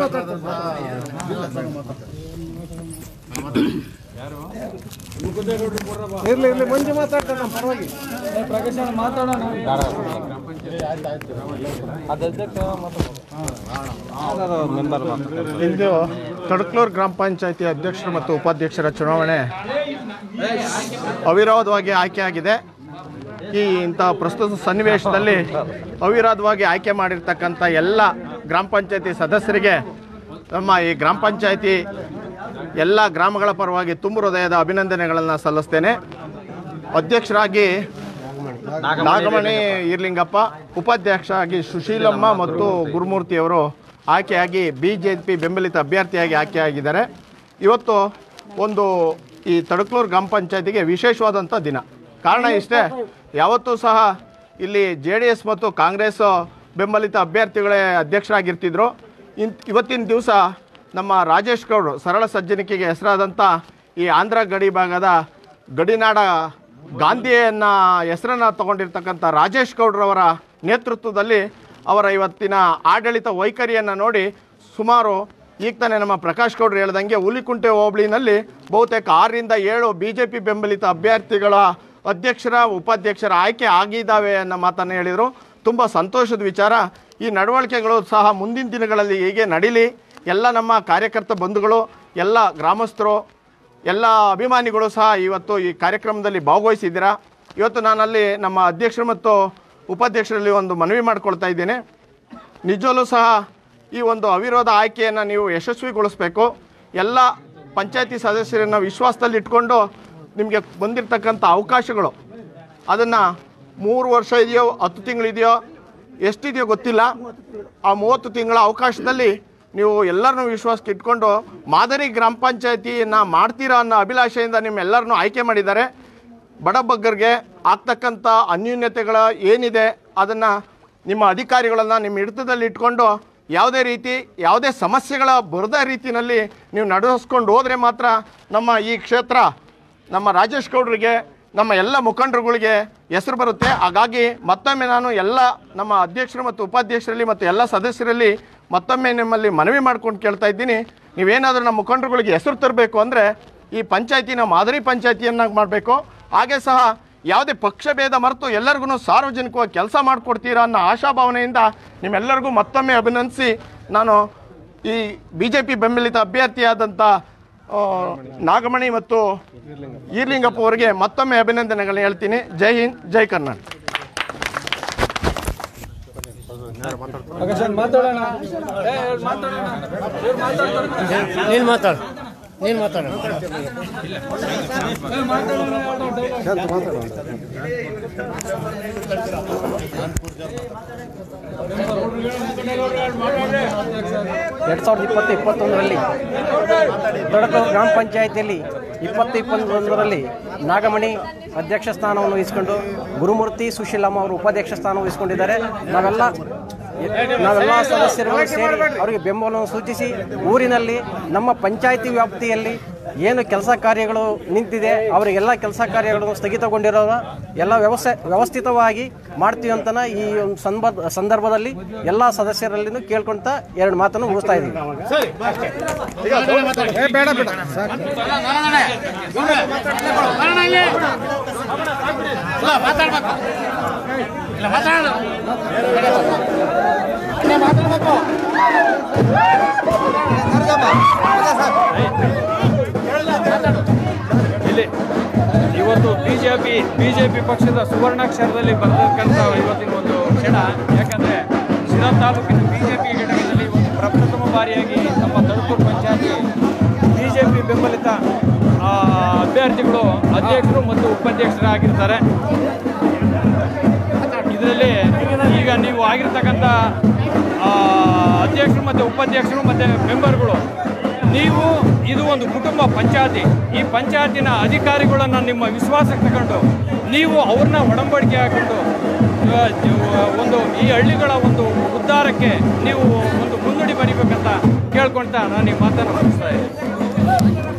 ಇರ್ಲಿ ಇರ್ಲಿ ಮಂಜು ಮಾತಾಡ್ತಾರೆ ನಮ್ಮ ಪರವಾಗಿ ಮಾತಾಡೋಣ ಇಂದು ತಡಕ್ಲೂರು ಗ್ರಾಮ ಪಂಚಾಯತಿ ಅಧ್ಯಕ್ಷರು ಮತ್ತು ಉಪಾಧ್ಯಕ್ಷರ ಚುನಾವಣೆ ಅವಿರೋಧವಾಗಿ ಆಯ್ಕೆಯಾಗಿದೆ ಈ ಇಂಥ ಪ್ರಸ್ತುತ ಸನ್ನಿವೇಶದಲ್ಲಿ ಅವಿರೋಧವಾಗಿ ಆಯ್ಕೆ ಮಾಡಿರ್ತಕ್ಕಂಥ ಎಲ್ಲ ಗ್ರಾಮ ಪಂಚಾಯತಿ ಸದಸ್ಯರಿಗೆ ನಮ್ಮ ಈ ಗ್ರಾಮ ಪಂಚಾಯತಿ ಎಲ್ಲ ಗ್ರಾಮಗಳ ಪರವಾಗಿ ತುಂಬು ಹೃದಯದ ಅಭಿನಂದನೆಗಳನ್ನು ಸಲ್ಲಿಸ್ತೇನೆ ಅಧ್ಯಕ್ಷರಾಗಿ ನಾಗಮಣಿ ಈರ್ಲಿಂಗಪ್ಪ ಉಪಾಧ್ಯಕ್ಷ ಆಗಿ ಸುಶೀಲಮ್ಮ ಮತ್ತು ಗುರುಮೂರ್ತಿಯವರು ಆಯ್ಕೆಯಾಗಿ ಬಿ ಜೆ ಪಿ ಬೆಂಬಲಿತ ಅಭ್ಯರ್ಥಿಯಾಗಿ ಆಯ್ಕೆಯಾಗಿದ್ದಾರೆ ಇವತ್ತು ಒಂದು ಈ ತಡಕ್ಲೂರು ಗ್ರಾಮ ಪಂಚಾಯತಿಗೆ ವಿಶೇಷವಾದಂಥ ದಿನ ಕಾರಣ ಇಷ್ಟೇ ಯಾವತ್ತೂ ಸಹ ಇಲ್ಲಿ ಜೆ ಡಿ ಎಸ್ ಮತ್ತು ಕಾಂಗ್ರೆಸ್ ಬೆಂಬಲಿತ ಅಭ್ಯರ್ಥಿಗಳೇ ಅಧ್ಯಕ್ಷರಾಗಿರ್ತಿದ್ರು ಇಂತ್ ಇವತ್ತಿನ ದಿವಸ ನಮ್ಮ ರಾಜೇಶ್ ಗೌಡ್ರು ಸರಳ ಸಜ್ಜನಿಕೆಗೆ ಹೆಸರಾದಂಥ ಈ ಆಂಧ್ರ ಗಡಿ ಭಾಗದ ಗಡಿನಾಡ ಗಾಂಧಿಯನ್ನು ಹೆಸರನ್ನು ತಗೊಂಡಿರ್ತಕ್ಕಂಥ ರಾಜೇಶ್ ಗೌಡ್ರವರ ನೇತೃತ್ವದಲ್ಲಿ ಅವರ ಇವತ್ತಿನ ಆಡಳಿತ ವೈಖರಿಯನ್ನು ನೋಡಿ ಸುಮಾರು ಈಗ ತಾನೇ ನಮ್ಮ ಪ್ರಕಾಶ್ ಗೌಡ್ರು ಹೇಳ್ದಂಗೆ ಹುಲಿಕುಂಟೆ ಹೋಬಳಿನಲ್ಲಿ ಬಹುತೇಕ ಆರರಿಂದ ಏಳು ಬಿ ಜೆ ಪಿ ಬೆಂಬಲಿತ ಅಭ್ಯರ್ಥಿಗಳ ಅಧ್ಯಕ್ಷರ ಉಪಾಧ್ಯಕ್ಷರ ಆಯ್ಕೆ ಆಗಿದ್ದಾವೆ ಅನ್ನೋ ಮಾತನ್ನು ಹೇಳಿದರು ತುಂಬ ಸಂತೋಷದ ವಿಚಾರ ಈ ನಡವಳಿಕೆಗಳು ಸಹ ಮುಂದಿನ ದಿನಗಳಲ್ಲಿ ಹೀಗೆ ನಡೀಲಿ ಎಲ್ಲ ನಮ್ಮ ಕಾರ್ಯಕರ್ತ ಬಂಧುಗಳು ಎಲ್ಲ ಗ್ರಾಮಸ್ಥರು ಎಲ್ಲ ಅಭಿಮಾನಿಗಳು ಸಹ ಇವತ್ತು ಈ ಕಾರ್ಯಕ್ರಮದಲ್ಲಿ ಭಾಗವಹಿಸಿದ್ದೀರಾ ಇವತ್ತು ನಾನಲ್ಲಿ ನಮ್ಮ ಅಧ್ಯಕ್ಷರು ಮತ್ತು ಉಪಾಧ್ಯಕ್ಷರಲ್ಲಿ ಒಂದು ಮನವಿ ಮಾಡ್ಕೊಳ್ತಾ ಇದ್ದೇನೆ ನಿಜವಲ್ಲೂ ಸಹ ಈ ಒಂದು ಅವಿರೋಧ ಆಯ್ಕೆಯನ್ನು ನೀವು ಯಶಸ್ವಿಗೊಳಿಸಬೇಕು ಎಲ್ಲ ಪಂಚಾಯತಿ ಸದಸ್ಯರನ್ನು ವಿಶ್ವಾಸದಲ್ಲಿ ಇಟ್ಕೊಂಡು ನಿಮಗೆ ಬಂದಿರತಕ್ಕಂಥ ಅವಕಾಶಗಳು ಅದನ್ನು ಮೂರು ವರ್ಷ ಇದೆಯೋ ಹತ್ತು ತಿಂಗಳಿದೆಯೋ ಎಷ್ಟಿದೆಯೋ ಗೊತ್ತಿಲ್ಲ ಆ ಮೂವತ್ತು ತಿಂಗಳ ಅವಕಾಶದಲ್ಲಿ ನೀವು ಎಲ್ಲರನ್ನೂ ವಿಶ್ವಾಸಕ್ಕೆ ಇಟ್ಕೊಂಡು ಮಾದರಿ ಗ್ರಾಮ ಪಂಚಾಯತಿಯನ್ನು ಮಾಡ್ತೀರಾ ಅನ್ನೋ ಅಭಿಲಾಷೆಯಿಂದ ನಿಮ್ಮೆಲ್ಲರನ್ನೂ ಆಯ್ಕೆ ಮಾಡಿದ್ದಾರೆ ಬಡಬಗ್ಗರಿಗೆ ಆಗ್ತಕ್ಕಂಥ ಅನ್ಯೂನ್ಯತೆಗಳ ಏನಿದೆ ಅದನ್ನು ನಿಮ್ಮ ಅಧಿಕಾರಿಗಳನ್ನು ನಿಮ್ಮ ಹಿಡಿತದಲ್ಲಿ ಇಟ್ಕೊಂಡು ಯಾವುದೇ ರೀತಿ ಯಾವುದೇ ಸಮಸ್ಯೆಗಳ ಬರದ ರೀತಿಯಲ್ಲಿ ನೀವು ನಡೆಸ್ಕೊಂಡು ಹೋದರೆ ಮಾತ್ರ ನಮ್ಮ ಈ ಕ್ಷೇತ್ರ ನಮ್ಮ ರಾಜೇಶ್ ಗೌಡ್ರಿಗೆ ನಮ್ಮ ಎಲ್ಲ ಮುಖಂಡರುಗಳಿಗೆ ಹೆಸರು ಬರುತ್ತೆ ಹಾಗಾಗಿ ಮತ್ತೊಮ್ಮೆ ನಾನು ಎಲ್ಲ ನಮ್ಮ ಅಧ್ಯಕ್ಷರು ಮತ್ತು ಉಪಾಧ್ಯಕ್ಷರಲ್ಲಿ ಮತ್ತು ಎಲ್ಲ ಸದಸ್ಯರಲ್ಲಿ ಮತ್ತೊಮ್ಮೆ ನಿಮ್ಮಲ್ಲಿ ಮನವಿ ಮಾಡ್ಕೊಂಡು ಕೇಳ್ತಾ ಇದ್ದೀನಿ ನೀವೇನಾದರೂ ನಮ್ಮ ಮುಖಂಡರುಗಳಿಗೆ ಹೆಸರು ತರಬೇಕು ಅಂದರೆ ಈ ಪಂಚಾಯತಿನ ಮಾದರಿ ಪಂಚಾಯತಿಯನ್ನಾಗಿ ಮಾಡಬೇಕು ಹಾಗೆ ಸಹ ಯಾವುದೇ ಪಕ್ಷ ಭೇದ ಮರೆತು ಎಲ್ಲರಿಗೂ ಸಾರ್ವಜನಿಕವಾಗಿ ಕೆಲಸ ಮಾಡಿಕೊಡ್ತೀರಾ ಅನ್ನೋ ಆಶಾಭಾವನೆಯಿಂದ ನಿಮ್ಮೆಲ್ಲರಿಗೂ ಮತ್ತೊಮ್ಮೆ ಅಭಿನಂದಿಸಿ ನಾನು ಈ ಬಿ ಜೆ ಪಿ ಬೆಂಬಲಿತ ಅಭ್ಯರ್ಥಿಯಾದಂಥ ಆ, ನಾಗಮಣಿ ಮತ್ತು ಈರ್ಲಿಂಗಪ್ಪ ಅವರಿಗೆ ಮತ್ತೊಮ್ಮೆ ಅಭಿನಂದನೆಗಳನ್ನ ಹೇಳ್ತೀನಿ ಜೈ ಹಿಂದ್ ಜೈ ಕರ್ನಾಟಕ ಮಾತಾಡೋಣ ನೀನು ಮಾತಾಡು ನೀನು ಮಾತಾಡು ಎರಡು ಸಾವಿರದ ಇಪ್ಪತ್ತು ಇಪ್ಪತ್ತೊಂದರಲ್ಲಿ ದೊಡ್ಡ ಗ್ರಾಮ ಪಂಚಾಯಿತಿಯಲ್ಲಿ ಇಪ್ಪತ್ತು ಇಪ್ಪತ್ತೊಂದರಲ್ಲಿ ನಾಗಮಣಿ ಅಧ್ಯಕ್ಷ ಸ್ಥಾನವನ್ನು ವಹಿಸಿಕೊಂಡು ಗುರುಮೂರ್ತಿ ಸುಶೀಲಮ್ಮ ಅವರು ಉಪಾಧ್ಯಕ್ಷ ಸ್ಥಾನ ವಹಿಸಿಕೊಂಡಿದ್ದಾರೆ ನಾವೆಲ್ಲ ನಾವೆಲ್ಲ ಸದಸ್ಯರುಗಳು ಸೇರಿ ಅವರಿಗೆ ಬೆಂಬಲವನ್ನು ಸೂಚಿಸಿ ಊರಿನಲ್ಲಿ ನಮ್ಮ ಪಂಚಾಯಿತಿ ವ್ಯಾಪ್ತಿಯಲ್ಲಿ ಏನು ಕೆಲಸ ಕಾರ್ಯಗಳು ನಿಂತಿದೆ ಅವರಿಗೆಲ್ಲ ಕೆಲಸ ಕಾರ್ಯಗಳನ್ನು ಸ್ಥಗಿತಗೊಂಡಿರೋದ ಎಲ್ಲ ವ್ಯವಸ್ಥೆ ವ್ಯವಸ್ಥಿತವಾಗಿ ಮಾಡ್ತೀವಿ ಅಂತನ ಈ ಒಂದು ಸಂದರ್ಭ ಸಂದರ್ಭದಲ್ಲಿ ಎಲ್ಲ ಸದಸ್ಯರಲ್ಲಿನೂ ಕೇಳ್ಕೊಂತ ಎರಡು ಮಾತನ್ನು ಮುಗಿಸ್ತಾ ಇದ್ದೀವಿ ಬೇಡ ಬೇಡ ಇಲ್ಲಿ ಇವತ್ತು ಬಿಜೆಪಿ ಬಿಜೆಪಿ ಪಕ್ಷದ ಸುವರ್ಣಾಕ್ಷರದಲ್ಲಿ ಬರ್ತಕ್ಕಂಥ ಇವತ್ತಿನ ಒಂದು ಕ್ಷಣ ಯಾಕಂದ್ರೆ ಶಿರಾ ತಾಲೂಕಿನ ಬಿಜೆಪಿ ಘಟಕದಲ್ಲಿ ಒಂದು ಪ್ರಪ್ರಥಮ ಬಾರಿಯಾಗಿ ನಮ್ಮ ತಡಕೂರು ಪಂಚಾಯತಿ ಬಿಜೆಪಿ ಬೆಂಬಲಿತ ಆ, ಅಭ್ಯರ್ಥಿಗಳು ಅಧ್ಯಕ್ಷರು ಮತ್ತು ಉಪಾಧ್ಯಕ್ಷರಾಗಿರ್ತಾರೆ ಇದರಲ್ಲಿ ಈಗ ನೀವು ಆಗಿರ್ತಕ್ಕಂಥ ಆ, ಅಧ್ಯಕ್ಷರು ಮತ್ತು ಉಪಾಧ್ಯಕ್ಷರು ಮತ್ತು ಮೆಂಬರ್ಗಳು ನೀವು ಇದು ಒಂದು ಕುಟುಂಬ ಪಂಚಾಯತಿ ಈ ಪಂಚಾಯತಿನ ಅಧಿಕಾರಿಗಳನ್ನು ನಿಮ್ಮ ವಿಶ್ವಾಸಕ್ಕೆ ತಗೊಂಡು ನೀವು ಅವ್ರನ್ನ ಒಡಂಬಡಿಕೆ ಹಾಕೊಂಡು ಆ, ಜ- ಒಂದು ಈ ಹಳ್ಳಿಗಳ ಒಂದು ಉದ್ಧಾರಕ್ಕೆ ನೀವು ಒಂದು ಮುನ್ನುಡಿ ಬರಿಬೇಕಂತ ಕೇಳ್ಕೊಳ್ತಾ ನಾನು ಈ ಮಾತನ್ನು ಮುಗಿಸ್ತಾ ಇದ್ದೀನಿ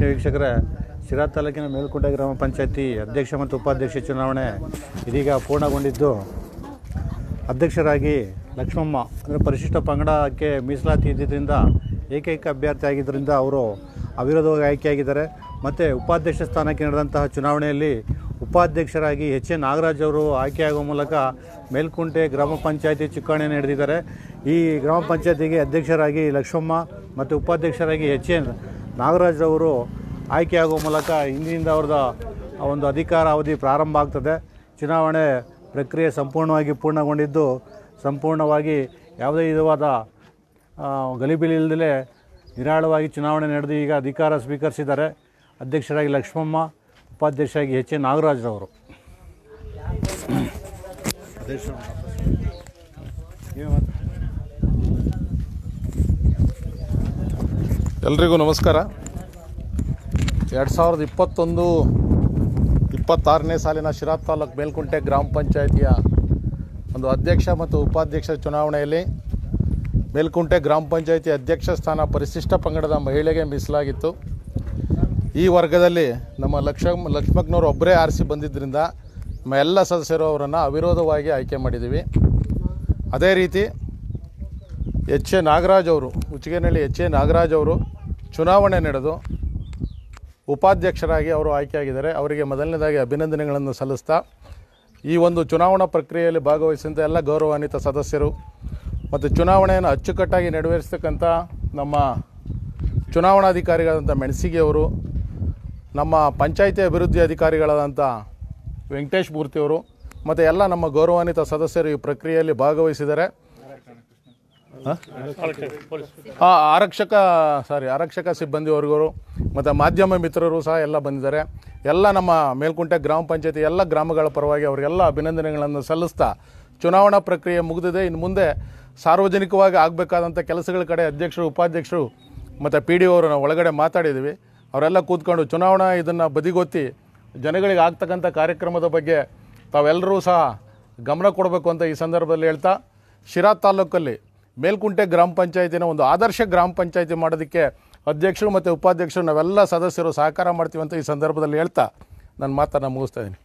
ಆತ್ಮೀಯ ವೀಕ್ಷಕರೇ ಶಿರಾ ತಾಲೂಕಿನ ಮೇಲ್ಕೋಟೆ ಗ್ರಾಮ ಪಂಚಾಯತಿ ಅಧ್ಯಕ್ಷ ಮತ್ತು ಉಪಾಧ್ಯಕ್ಷ ಚುನಾವಣೆ ಇದೀಗ ಪೂರ್ಣಗೊಂಡಿದ್ದು ಅಧ್ಯಕ್ಷರಾಗಿ ಲಕ್ಷ್ಮಮ್ಮ ಅಂದರೆ ಪರಿಶಿಷ್ಟ ಪಂಗಡಕ್ಕೆ ಮೀಸಲಾತಿ ಇದ್ದಿದ್ದರಿಂದ ಏಕೈಕ ಅಭ್ಯರ್ಥಿ ಆಗಿದ್ದರಿಂದ ಅವರು ಅವಿರೋಧವಾಗಿ ಆಯ್ಕೆಯಾಗಿದ್ದಾರೆ ಮತ್ತು ಉಪಾಧ್ಯಕ್ಷ ಸ್ಥಾನಕ್ಕೆ ನಡೆದಂತಹ ಚುನಾವಣೆಯಲ್ಲಿ ಉಪಾಧ್ಯಕ್ಷರಾಗಿ ಎಚ್ ಎನ್ ನಾಗರಾಜ್ ಅವರು ಆಯ್ಕೆಯಾಗುವ ಮೂಲಕ ಮೇಲ್ಕುಂಟೆ ಗ್ರಾಮ ಪಂಚಾಯತಿ ಚುಕ್ಕಾಣಿ ನಡೆದಿದ್ದಾರೆ ಈ ಗ್ರಾಮ ಪಂಚಾಯತಿಗೆ ಅಧ್ಯಕ್ಷರಾಗಿ ಲಕ್ಷ್ಮಮ್ಮ ಮತ್ತು ಉಪಾಧ್ಯಕ್ಷರಾಗಿ ಎಚ್ ಎನ್ ನಾಗರಾಜ್ ಅವರು ಆಯ್ಕೆಯಾಗುವ ಮೂಲಕ ಇಂದಿನಿಂದ ಅವ್ರದ್ದು ಆ ಒಂದು ಅಧಿಕಾರ ಅವಧಿ ಪ್ರಾರಂಭ ಆಗ್ತದೆ ಚುನಾವಣೆ ಪ್ರಕ್ರಿಯೆ ಸಂಪೂರ್ಣವಾಗಿ ಪೂರ್ಣಗೊಂಡಿದ್ದು ಸಂಪೂರ್ಣವಾಗಿ ಯಾವುದೇ ವಿಧವಾದ ಆ, ಗಲಿಬಿಲಿ ಇಲ್ಲದೆ ನಿರಾಳವಾಗಿ ಚುನಾವಣೆ ನಡೆದು ಈಗ ಅಧಿಕಾರ ಸ್ವೀಕರಿಸಿದ್ದಾರೆ ಅಧ್ಯಕ್ಷರಾಗಿ ಲಕ್ಷ್ಮಮ್ಮ ಉಪಾಧ್ಯಕ್ಷರಾಗಿ ಎಚ್ ಎನ್ ನಾಗರಾಜ್ರವರು ಎಲ್ರಿಗೂ ನಮಸ್ಕಾರ ಎರಡು ಸಾವಿರದ ಇಪ್ಪತ್ತೊಂದು ಇಪ್ಪತ್ತಾರನೇ ಸಾಲಿನ ಶಿರಾ ತಾಲೂಕು ಮೇಲ್ಕುಂಟೆ ಗ್ರಾಮ ಪಂಚಾಯಿತಿಯ ಒಂದು ಅಧ್ಯಕ್ಷ ಮತ್ತು ಉಪಾಧ್ಯಕ್ಷ ಚುನಾವಣೆಯಲ್ಲಿ ಮೇಲ್ಕುಂಟೆ ಗ್ರಾಮ ಪಂಚಾಯಿತಿ ಅಧ್ಯಕ್ಷ ಸ್ಥಾನ ಪರಿಶಿಷ್ಟ ಪಂಗಡದ ಮಹಿಳೆಗೆ ಮೀಸಲಾಗಿತ್ತು ಈ ವರ್ಗದಲ್ಲಿ ನಮ್ಮ ಲಕ್ಷ ಲಕ್ಷ್ಮಕ್ಕನವರು ಒಬ್ಬರೇ ಆರಿಸಿ ಬಂದಿದ್ದರಿಂದ ನಮ್ಮ ಎಲ್ಲ ಸದಸ್ಯರು ಅವರನ್ನು ಅವಿರೋಧವಾಗಿ ಆಯ್ಕೆ ಮಾಡಿದ್ದೀವಿ ಅದೇ ರೀತಿ ಎಚ್ ಎ ನಾಗರಾಜ್ ಅವರು ಉಚ್ಚಿಗೆನಹಳ್ಳಿ ಎಚ್ ಎ ನಾಗರಾಜ್ ಅವರು ಚುನಾವಣೆ ನಡೆದು ಉಪಾಧ್ಯಕ್ಷರಾಗಿ ಅವರು ಆಯ್ಕೆಯಾಗಿದ್ದಾರೆ ಅವರಿಗೆ ಮೊದಲನೇದಾಗಿ ಅಭಿನಂದನೆಗಳನ್ನು ಸಲ್ಲಿಸ್ತಾ ಈ ಒಂದು ಚುನಾವಣಾ ಪ್ರಕ್ರಿಯೆಯಲ್ಲಿ ಭಾಗವಹಿಸಿದಂಥ ಎಲ್ಲ ಗೌರವಾನ್ವಿತ ಸದಸ್ಯರು ಮತ್ತು ಚುನಾವಣೆಯನ್ನು ಅಚ್ಚುಕಟ್ಟಾಗಿ ನೆರವೇರಿಸ್ತಕ್ಕಂಥ ನಮ್ಮ ಚುನಾವಣಾಧಿಕಾರಿಗಳಾದಂಥ ಮೆಣಸಿಗೆ ಅವರು ನಮ್ಮ ಪಂಚಾಯಿತಿ ಅಭಿವೃದ್ಧಿ ಅಧಿಕಾರಿಗಳಾದಂಥ ವೆಂಕಟೇಶ್ ಮೂರ್ತಿಯವರು ಮತ್ತು ಎಲ್ಲ ನಮ್ಮ ಗೌರವಾನ್ವಿತ ಸದಸ್ಯರು ಈ ಪ್ರಕ್ರಿಯೆಯಲ್ಲಿ ಭಾಗವಹಿಸಿದ್ದಾರೆ ಆ, ಆರಕ್ಷಕ ಸಾರಿ ಆರಕ್ಷಕ ಸಿಬ್ಬಂದಿ ವರ್ಗರು ಮತ್ತು ಮಾಧ್ಯಮ ಮಿತ್ರರು ಸಹ ಎಲ್ಲ ಬಂದಿದ್ದಾರೆ ಎಲ್ಲ ನಮ್ಮ ಮೇಲ್ಕುಂಟೆ ಗ್ರಾಮ ಪಂಚಾಯತಿ ಎಲ್ಲ ಗ್ರಾಮಗಳ ಪರವಾಗಿ ಅವರಿಗೆಲ್ಲ ಅಭಿನಂದನೆಗಳನ್ನು ಸಲ್ಲಿಸ್ತಾ ಚುನಾವಣಾ ಪ್ರಕ್ರಿಯೆ ಮುಗಿದಿದೆ ಇನ್ನು ಮುಂದೆ ಸಾರ್ವಜನಿಕವಾಗಿ ಆಗಬೇಕಾದಂಥ ಕೆಲಸಗಳ ಕಡೆ ಅಧ್ಯಕ್ಷರು ಉಪಾಧ್ಯಕ್ಷರು ಮತ್ತು ಪಿ ಡಿ ಅವರು ನಾವು ಒಳಗಡೆ ಮಾತಾಡಿದ್ದೀವಿ ಅವರೆಲ್ಲ ಕೂತ್ಕೊಂಡು ಚುನಾವಣಾ ಇದನ್ನು ಬದಿಗೊತ್ತಿ ಜನಗಳಿಗೆ ಆಗ್ತಕ್ಕಂಥ ಕಾರ್ಯಕ್ರಮದ ಬಗ್ಗೆ ತಾವೆಲ್ಲರೂ ಸಹ ಗಮನ ಕೊಡಬೇಕು ಅಂತ ಈ ಸಂದರ್ಭದಲ್ಲಿ ಹೇಳ್ತಾ ಶಿರಾ ತಾಲೂಕಲ್ಲಿ ಮೇಲ್ಕುಂಟೆ ಗ್ರಾಮ ಪಂಚಾಯತಿನ ಒಂದು ಆದರ್ಶ ಗ್ರಾಮ ಪಂಚಾಯತಿ ಮಾಡೋದಕ್ಕೆ ಅಧ್ಯಕ್ಷರು ಮತ್ತು ಉಪಾಧ್ಯಕ್ಷರು ನಾವೆಲ್ಲ ಸದಸ್ಯರು ಸಹಕಾರ ಮಾಡ್ತೀವಿ ಅಂತ ಈ ಸಂದರ್ಭದಲ್ಲಿ ಹೇಳ್ತಾ ನನ್ನ ಮಾತನ್ನು ಮುಗಿಸ್ತಾ ಇದ್ದೀನಿ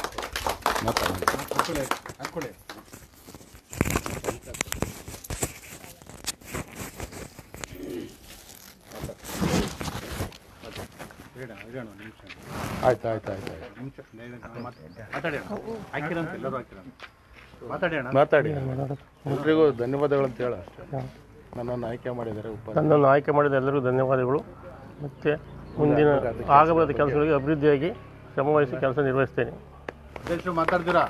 ಆಯ್ತು ಆಯ್ತು ಆಯ್ತು ಮಾತಾಡಿ ಎಲ್ರಿಗೂ ಧನ್ಯವಾದಗಳು ಅಂತ ಹೇಳ ಅಷ್ಟೇ ನನ್ನನ್ನು ಆಯ್ಕೆ ಮಾಡಿದ್ದಾರೆ ಉಪ ನನ್ನನ್ನು ಆಯ್ಕೆ ಮಾಡಿದ ಎಲ್ಲರಿಗೂ ಧನ್ಯವಾದಗಳು ಮತ್ತು ಮುಂದಿನ ಆಗಬೇಕಾದ ಕೆಲಸಗಳಿಗೆ ಅಭಿವೃದ್ಧಿಯಾಗಿ ಶ್ರಮವಹಿಸಿ ಕೆಲಸ ನಿರ್ವಹಿಸ್ತೇನೆ ಅಧ್ಯಕ್ಷರು ಮಾತಾಡ್ತೀರಾ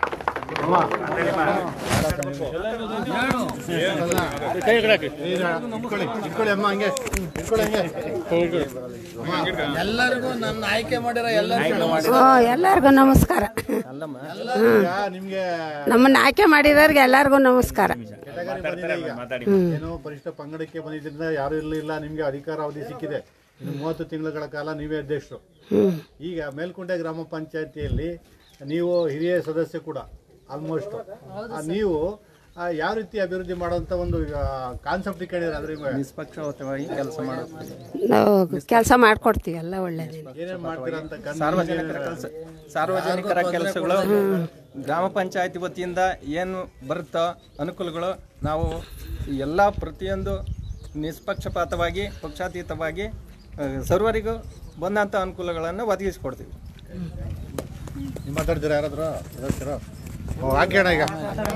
ಕೈ ಕಡೆ ಹಾಕಿ. ಇಟ್ಕೊಳ್ಳಿ ಇಟ್ಕೊಳ್ಳಿ ಅಮ್ಮ ಹಂಗೆ ಇಟ್ಕೊಳ್ಳಿ ಹಂಗೆ ಎಲ್ಲರಿಗೂ ನನ್ನ ಆಯ್ಕೆ ಮಾಡಿರೋ ಓ ಎಲ್ಲರಿಗೂ ನಮಸ್ಕಾರ ನಿಮ್ಗೆ ನಮ್ಮನ್ನ ಆಯ್ಕೆ ಮಾಡಿದವ್ರಿಗೆ ಎಲ್ಲರಿಗೂ ನಮಸ್ಕಾರ ಏನೋ ಪರಿಷ್ಠ ಪಂಗಡಕ್ಕೆ ಬಂದಿದ್ರಿಂದ ಯಾರು ಇರಲಿಲ್ಲ ನಿಮ್ಗೆ ಅಧಿಕಾರ ಅವಧಿ ಸಿಕ್ಕಿದೆ ಇನ್ನು ಮೂವತ್ತು ತಿಂಗಳ ಕಾಲ ನೀವೇ ಅಧ್ಯಕ್ಷರು ಹ್ಮ್. ಈಗ ಮೇಲ್ಕುಂಟೆ ಗ್ರಾಮ ಪಂಚಾಯತಿಯಲ್ಲಿ ನೀವು ಹಿರಿಯ ಸದಸ್ಯ ಕೂಡ ಆಲ್ಮೋಸ್ಟ್ ನೀವು ಆ, ಯಾವ ರೀತಿ ಅಭಿವೃದ್ಧಿ ಮಾಡುವಂತ ಒಂದು ಕಾನ್ಸೆಪ್ಟ್ ಇಟ್ಕೊಂಡಿದ್ರೆ ಅದ್ರ ನಿಷ್ಪಕ್ಷಪಾತವಾಗಿ ಕೆಲಸ ಮಾಡುತ್ತೀವಿ ನಾವು ಕೆಲಸ ಮಾಡ್ಕೊಡ್ತೀವಿ ಎಲ್ಲ ಒಳ್ಳೇದು ಏನೇನ್ ಮಾಡ್ತೀರಾ ಅಂತ ಗಂಧ ಸಾರ್ವಜನಿಕರ ಕೆಲಸ ಸಾರ್ವಜನಿಕರ ಕೆಲಸಗಳು ಗ್ರಾಮ ಪಂಚಾಯತಿ ವತಿಯಿಂದ ಏನು ಬರುತ್ತೋ ಅನುಕೂಲಗಳು ನಾವು ಈ ಎಲ್ಲ ಪ್ರತಿಯೊಂದು ನಿಷ್ಪಕ್ಷಪಾತವಾಗಿ ಪಕ್ಷಾತೀತವಾಗಿ ಆ, ಸರ್ವರಿಗೂ ಬಂದಂಥ ಅನುಕೂಲಗಳನ್ನು ಒದಗಿಸಿಕೊಡ್ತೀವಿ ನೀವು ಮಾತಾಡ್ತೀರಾ ಯಾರಾದ್ರೂ ಸದಸ್ಯರು ಓ, ಹಾಕಿ ಅಣ್ಣ ಈಗ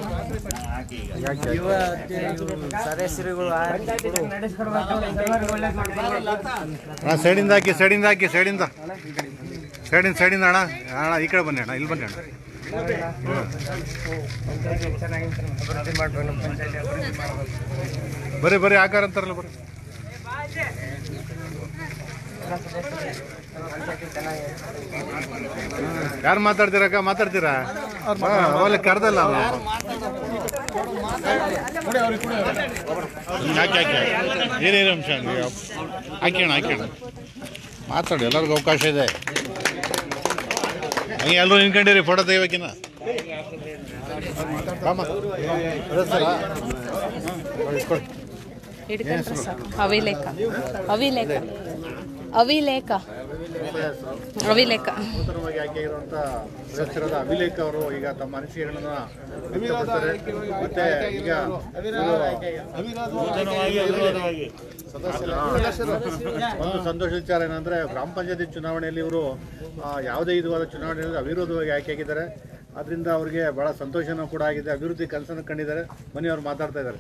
ಯುವ ಸದಸ್ಯರುಗಳು ಅಣ್ಣ ಸೈಡಿಂದ ಹಾಕಿ ಸೈಡಿಂದ ಹಾಕಿ ಸೈಡಿಂದ ಸೈಡಿಂದ ಸೈಡಿಂದ ಅಣ್ಣ ಅಣ್ಣ ಈ ಕಡೆ ಬನ್ನಿ ಅಣ್ಣ ಇಲ್ಲಿ ಬನ್ನಿ ಅಣ್ಣ ಬರ್ರಿ ಬರ್ರಿ ಆಕಾರ ಅಂತಾರಲ್ಲ ಬರ್ರಿ ಯಾರು ಮಾತಾಡ್ತೀರಕ್ಕ ಮಾತಾಡ್ತೀರಾ ಅವಾಗ ಕರ್ದಲ್ಲ ಅವ್ರು. ಹಾಕಿ ಹಾಕಿ ಏನೇನು ಅಂಶ ಹಾಕಿ ಅಣ್ಣ ಹಾಕಿ ಅಣ್ಣ ಮಾತಾಡಿ ಎಲ್ಲರಿಗೂ ಅವಕಾಶ ಇದೆ ಹಂಗೆ ಎಲ್ಲರೂ ನಿಂತ್ಕೊಂಡಿರಿ ಫೋಟೋ ತೆಗಿಬೇಕಿನ ರಾಮ ಸದಸ್ಯರಾ? ಇಸ್ಕೊಳ್ಳಿ. ಹಿಡ್ಕೊಂಡ್ರೆ ಸಾಕು ಅವಿಲೇಖ ಅವಿಲೇಖ ಅವಿಲೇಖ ಹೊಸ ಹೆಸರು ಅವಿಲೇಖ. ನೂತನವಾಗಿ ಆಯ್ಕೆಯಾಗಿರುವಂಥ ಸದಸ್ಯರಾದ ಅಭಿಲೇಖ ಅವರು ಈಗ ತಮ್ಮ ಅನಿಸಿಕೆಗಳನ್ನ ವ್ಯಕ್ತಪಡಿಸ್ತಾರೆ ಮತ್ತೆ ಈಗ ಒಂದು ಸಂತೋಷ ವಿಚಾರ ಏನಂದ್ರೆ ಗ್ರಾಮ ಪಂಚಾಯತಿ ಚುನಾವಣೆಯಲ್ಲಿ ಇವರು ಆ, ಯಾವುದೇ ವಿಧವಾದ ಚುನಾವಣೆಯಲ್ಲಿ ಅವಿರೋಧವಾಗಿ ಆಯ್ಕೆಯಾಗಿದ್ದಾರೆ ಅದರಿಂದ ಅವರಿಗೆ ಬಹಳ ಸಂತೋಷನೂ ಕೂಡ ಆಗಿದೆ ಅಭಿವೃದ್ಧಿ ಕನಸನ್ನು ಕಂಡಿದ್ದಾರೆ ಬನ್ನಿ ಅವ್ರು ಮಾತಾಡ್ತಾ ಇದ್ದಾರೆ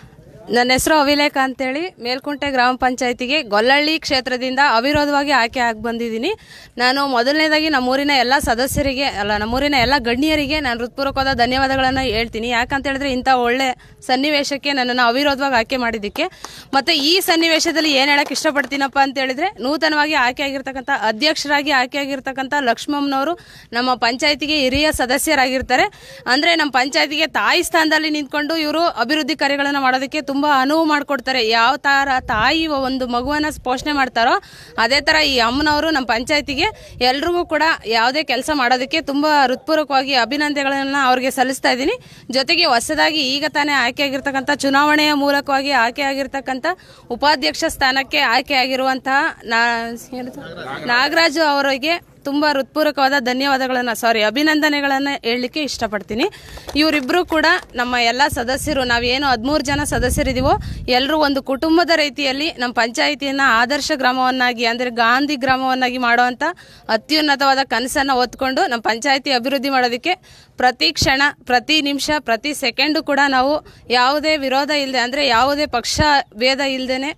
ನನ್ನ ಹೆಸರು ಅವಿಲೇಖ ಅಂತೇಳಿ ಮೇಲ್ಕುಂಟೆ ಗ್ರಾಮ ಪಂಚಾಯತಿಗೆ ಗೊಲ್ಲಳ್ಳಿ ಕ್ಷೇತ್ರದಿಂದ ಅವಿರೋಧವಾಗಿ ಆಯ್ಕೆ ಆಗಿ ಬಂದಿದ್ದೀನಿ ನಾನು ಮೊದಲನೇದಾಗಿ ನಮ್ಮೂರಿನ ಎಲ್ಲ ಸದಸ್ಯರಿಗೆ ಅಲ್ಲ ನಮ್ಮೂರಿನ ಎಲ್ಲ ಗಣ್ಯರಿಗೆ ನಾನು ಹೃತ್ಪೂರ್ವಕವಾದ ಧನ್ಯವಾದಗಳನ್ನು ಹೇಳ್ತೀನಿ ಯಾಕಂತ ಹೇಳಿದ್ರೆ ಇಂಥ ಒಳ್ಳೆ ಸನ್ನಿವೇಶಕ್ಕೆ ನನ್ನನ್ನು ಅವಿರೋಧವಾಗಿ ಆಯ್ಕೆ ಮಾಡಿದ್ದಕ್ಕೆ ಮತ್ತು ಈ ಸನ್ನಿವೇಶದಲ್ಲಿ ಏನು ಹೇಳಕ್ಕೆ ಇಷ್ಟಪಡ್ತೀನಪ್ಪ ಅಂತ ಹೇಳಿದ್ರೆ ನೂತನವಾಗಿ ಆಯ್ಕೆ ಆಗಿರ್ತಕ್ಕಂಥ ಅಧ್ಯಕ್ಷರಾಗಿ ಆಯ್ಕೆ ಆಗಿರ್ತಕ್ಕಂಥ ಲಕ್ಷ್ಮಮ್ಮನವರು ನಮ್ಮ ಪಂಚಾಯತಿಗೆ ಹಿರಿಯ ಸದಸ್ಯರಾಗಿರ್ತಾರೆ ಅಂದರೆ ನಮ್ಮ ಪಂಚಾಯತಿಗೆ ತಾಯಿ ಸ್ಥಾನದಲ್ಲಿ ನಿಂತ್ಕೊಂಡು ಇವರು ಅಭಿವೃದ್ಧಿ ಕಾರ್ಯಗಳನ್ನು ಮಾಡೋದಕ್ಕೆ ತುಂಬ ಅನುವು ಮಾಡಿಕೊಡ್ತಾರೆ ಯಾವ ಥರ ತಾಯಿ ಒಂದು ಮಗುವನ್ನು ಪೋಷಣೆ ಮಾಡ್ತಾರೋ ಅದೇ ಥರ ಈ ಅಮ್ಮನವರು ನಮ್ಮ ಪಂಚಾಯತಿಗೆ ಎಲ್ರಿಗೂ ಕೂಡ ಯಾವುದೇ ಕೆಲಸ ಮಾಡೋದಕ್ಕೆ ತುಂಬ ಹೃತ್ಪೂರ್ವಕವಾಗಿ ಅಭಿನಂದನೆಗಳನ್ನು ಅವ್ರಿಗೆ ಸಲ್ಲಿಸ್ತಾ ಇದ್ದೀನಿ ಜೊತೆಗೆ ಹೊಸದಾಗಿ ಈಗ ತಾನೇ ಆಯ್ಕೆಯಾಗಿರ್ತಕ್ಕಂಥ ಚುನಾವಣೆಯ ಮೂಲಕವಾಗಿ ಆಯ್ಕೆಯಾಗಿರ್ತಕ್ಕಂಥ ಉಪಾಧ್ಯಕ್ಷ ಸ್ಥಾನಕ್ಕೆ ಆಯ್ಕೆಯಾಗಿರುವಂತಹ ನಾ ಏನದು? ನಾಗರಾಜು ಅವರಿಗೆ ತುಂಬ ಹೃತ್ಪೂರ್ವಕವಾದ ಧನ್ಯವಾದಗಳನ್ನು ಸಾರಿ ಅಭಿನಂದನೆಗಳನ್ನು ಹೇಳಲಿಕ್ಕೆ ಇಷ್ಟಪಡ್ತೀನಿ ಇವರಿಬ್ಬರು ಕೂಡ ನಮ್ಮ ಎಲ್ಲ ಸದಸ್ಯರು ನಾವೇನು ಹದಿಮೂರು ಜನ ಸದಸ್ಯರಿದ್ದೀವೋ ಎಲ್ಲರೂ ಒಂದು ಕುಟುಂಬದ ರೀತಿಯಲ್ಲಿ ನಮ್ಮ ಪಂಚಾಯಿತಿಯನ್ನು ಆದರ್ಶ ಗ್ರಾಮವನ್ನಾಗಿ ಅಂದರೆ ಗಾಂಧಿ ಗ್ರಾಮವನ್ನಾಗಿ ಮಾಡುವಂಥ ಅತ್ಯುನ್ನತವಾದ ಕನಸನ್ನು ಹೊತ್ಕೊಂಡು ನಮ್ಮ ಪಂಚಾಯಿತಿ ಅಭಿವೃದ್ಧಿ ಮಾಡೋದಕ್ಕೆ ಪ್ರತಿ ಕ್ಷಣ ಪ್ರತಿ ನಿಮಿಷ ಪ್ರತಿ ಸೆಕೆಂಡು ಕೂಡ ನಾವು ಯಾವುದೇ ವಿರೋಧ ಇಲ್ಲದೆ ಅಂದರೆ ಯಾವುದೇ ಪಕ್ಷ ಭೇದ ಇಲ್ಲದೇ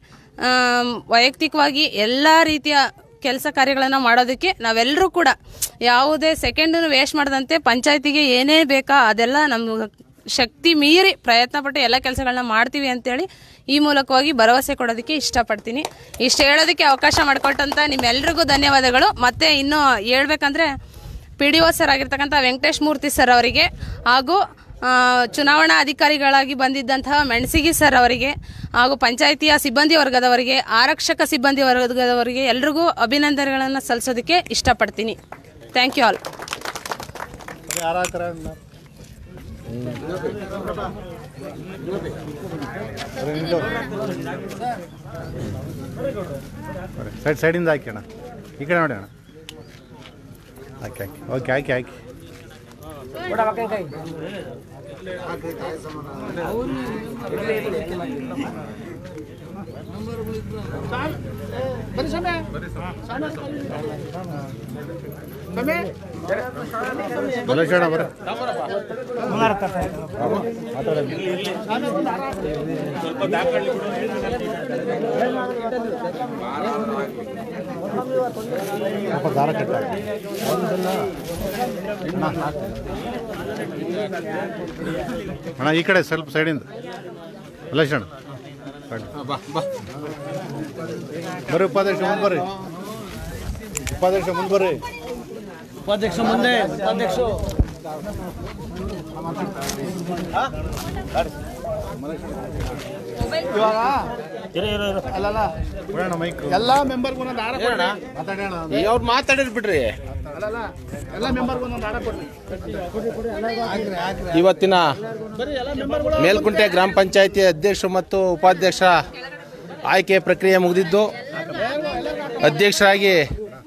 ವೈಯಕ್ತಿಕವಾಗಿ ಎಲ್ಲ ರೀತಿಯ ಕೆಲಸ ಕಾರ್ಯಗಳನ್ನು ಮಾಡೋದಕ್ಕೆ ನಾವೆಲ್ಲರೂ ಕೂಡ ಯಾವುದೇ ಸೆಕೆಂಡನ್ನು ವೇಸ್ಟ್ ಮಾಡದಂತೆ ಪಂಚಾಯತಿಗೆ ಏನೇ ಬೇಕಾ ಅದೆಲ್ಲ ನಮ್ಮ ಶಕ್ತಿ ಮೀರಿ ಪ್ರಯತ್ನ ಪಟ್ಟು ಎಲ್ಲ ಕೆಲಸಗಳನ್ನ ಮಾಡ್ತೀವಿ ಅಂತೇಳಿ ಈ ಮೂಲಕವಾಗಿ ಭರವಸೆ ಕೊಡೋದಕ್ಕೆ ಇಷ್ಟಪಡ್ತೀನಿ ಇಷ್ಟು ಹೇಳೋದಕ್ಕೆ ಅವಕಾಶ ಮಾಡಿಕೊಟ್ಟಂತ ನಿಮ್ಮೆಲ್ರಿಗೂ ಧನ್ಯವಾದಗಳು ಮತ್ತೆ ಇನ್ನು ಹೇಳ್ಬೇಕಂದ್ರೆ ಪಿ ಡಿ ಒ ಸರ್ ಆಗಿರ್ತಕ್ಕಂಥ ವೆಂಕಟೇಶ್ ಮೂರ್ತಿ ಸರ್ ಅವರಿಗೆ ಹಾಗೂ ಆ, ಚುನಾವಣಾ ಅಧಿಕಾರಿಗಳಾಗಿ ಬಂದಿದ್ದಂತಹ ಮೆಣಸಿಗಿ ಸರ್ ಅವರಿಗೆ ಹಾಗೂ ಪಂಚಾಯಿತಿಯ ಸಿಬ್ಬಂದಿ ವರ್ಗದವರಿಗೆ ಆರಕ್ಷಕ ಸಿಬ್ಬಂದಿ ವರ್ಗದವರಿಗೆ ಎಲ್ರಿಗೂ ಅಭಿನಂದನೆಗಳನ್ನು ಸಲ್ಲಿಸೋದಕ್ಕೆ ಇಷ್ಟಪಡ್ತೀನಿ ಥ್ಯಾಂಕ್ ಯು ಆಲ್ ಸೈಡ್ ಸೈಡಿಂದ ಹಾಕಿ ಅಣ್ಣ ಈ ಕಡೆ ನೋಡಿ ಅಣ್ಣ ಹಾಕಿ ಹಾಕಿ ಓಕೆ ಹಾಕಿ ಹಾಕಿ ಮಲ್ಲೇಶಣ್ಣ ಬರ್ರಿ ಸ್ವಲ್ಪ ದಾರ ಕಟ್ಟ ಅಣ್ಣ ಈ ಕಡೆ ಸ್ವಲ್ಪ ಸೈಡಿಂದ ಮಲ್ಲೇಶಣ್ಣ ಬರ್ರಿ ಉಪಾಧ್ಯಕ್ಷ ಮುಂದೆ ಬರ್ರಿ ಉಪಾಧ್ಯಕ್ಷ ಮುಂದೆ ಬರ್ರಿ ಉಪಾಧ್ಯಕ್ಷ ಮುಂದೆ ಉಪಾಧ್ಯಕ್ಷ ಇವಾಗ ಅಲ್ಲಲ್ಲ ಕೊಡೋಣ ಮೈಕ್ ಎಲ್ಲ ಮೆಂಬರ್ಗೂ ಒಂದೊಂದು ಆಡ ಕೊಡೋಣ ಅವ್ರು ಮಾತಾಡಿರ್ ಬಿಡ್ರಿ ಅಲ್ಲಲ್ಲ ಎಲ್ಲ ಮೆಂಬರ್ಗೂ ಒಂದೊಂದು ಆಡ ಕೊಡ್ರಿ ಇವತ್ತಿನ ಮೇಲ್ಕುಂಟೆ ಗ್ರಾಮ ಪಂಚಾಯಿತಿ ಅಧ್ಯಕ್ಷರು ಮತ್ತು ಉಪಾಧ್ಯಕ್ಷ ಆಯ್ಕೆ ಪ್ರಕ್ರಿಯೆ ಮುಗಿದಿದ್ದು ಅಧ್ಯಕ್ಷರಾಗಿ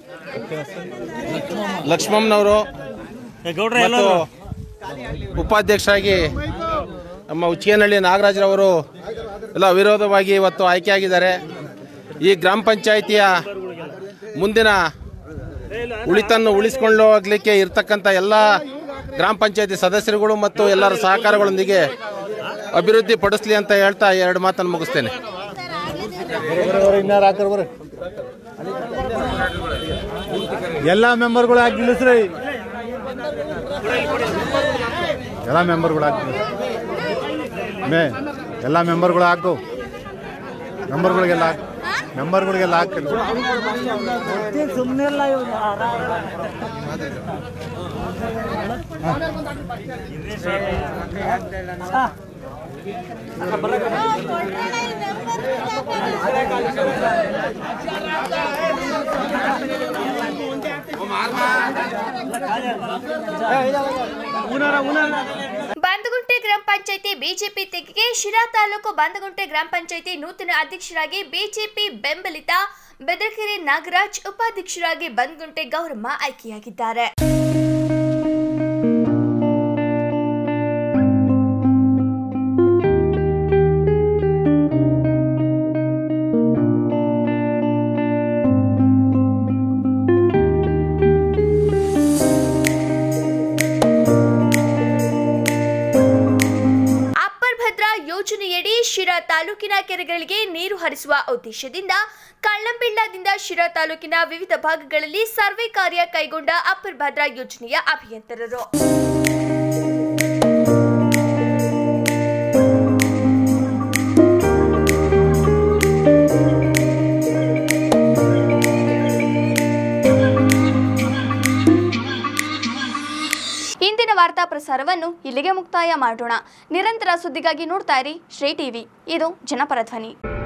ಲಕ್ಷ್ಮಮ್ಮನವರು ಮತ್ತು ಉಪಾಧ್ಯಕ್ಷರಾಗಿ ನಮ್ಮ ಉಚ್ಚಿಗೇನಹಳ್ಳಿ ನಾಗರಾಜ್ರವರು ಎಲ್ಲ ಅವಿರೋಧವಾಗಿ ಇವತ್ತು ಆಯ್ಕೆಯಾಗಿದ್ದಾರೆ ಈ ಗ್ರಾಮ ಪಂಚಾಯಿತಿಯ ಮುಂದಿನ ಉಳಿತನ್ನು ಉಳಿಸ್ಕೊಂಡು ಹೋಗ್ಲಿಕ್ಕೆ ಇರ್ತಕ್ಕಂಥ ಎಲ್ಲ ಗ್ರಾಮ ಪಂಚಾಯತಿ ಸದಸ್ಯರುಗಳು ಮತ್ತು ಎಲ್ಲರ ಸಹಕಾರಗಳೊಂದಿಗೆ ಅಭಿವೃದ್ಧಿ ಪಡಿಸ್ಲಿ ಅಂತ ಹೇಳ್ತಾ ಎರಡು ಮಾತನ್ನು ಮುಗಿಸ್ತೇನೆ ಇನ್ನಾರು ಹಾಕರ್ ಬರ್ರಿ ಎಲ್ಲ ಮೆಂಬರ್ಗಳು ಹಾಕಿ ನಿಲ್ಲಿಸ್ರಿ ಎಲ್ಲ ಮೆಂಬರ್ಗಳು ಹಾಕಿ ಮೇ ಎಲ್ಲ ಮೆಂಬರ್ಗಳು ಹಾಕು ಮೆಂಬರ್ಗಳಿಗೆಲ್ಲ ಹಾಕು ಮೆಂಬರ್ಗಳಿಗೆಲ್ಲ ಹಾಕಿ ಬಾಂದಗುಂಟೆ ಗ್ರಾಮ ಗ್ರಾಮ ಪಂಚಾಯಿತಿ ಬಿಜೆಪಿ ತೆಗೆಗೆ ಶಿರಾ ತಾಲೂಕು ಬಾಂದಗುಂಟೆ ಗ್ರಾಮ ಪಂಚಾಯಿತಿ ನೂತನ ಅಧ್ಯಕ್ಷರಾಗಿ ಬಿಜೆಪಿ ಬೆಂಬಲಿತ ಬೆದರಕೆರೆ ನಾಗರಾಜ್ ಉಪಾಧ್ಯಕ್ಷರಾಗಿ ಬಂದ್ಗುಂಟೆ ಗೌರಮ್ಮ ಆಯ್ಕೆಯಾಗಿದ್ದಾರೆ ಅಪ್ಪರ್ ಭದ್ರಾ ಯೋಜನೆಯಡಿ ಶಿರಾ ತಾಲೂಕಿನ ಕೆರೆಗಳಿಗೆ ನೀರು ಹರಿಸುವ ಉದ್ದೇಶದಿಂದ ಕಳ್ಳಂಬಿಳ್ಳದಿಂದ ಶಿರಾ ತಾಲೂಕಿನ ವಿವಿಧ ಭಾಗಗಳಲ್ಲಿ ಸರ್ವೆ ಕಾರ್ಯ ಕೈಗೊಂಡ ಅಪ್ಪರ್ ಭದ್ರಾ ಯೋಜನೆಯ ಅಭಿಯಂತರರು ಇಂದಿನ ವಾರ್ತಾ ಪ್ರಸಾರವನ್ನು ಇಲ್ಲಿಗೆ ಮುಕ್ತಾಯ ಮಾಡೋಣ ನಿರಂತರ ಸುದ್ದಿಗಾಗಿ ನೋಡ್ತಾ ಇರಿ ಶ್ರೀ ಟಿವಿ ಇದು ಜನಪರ ಧ್ವನಿ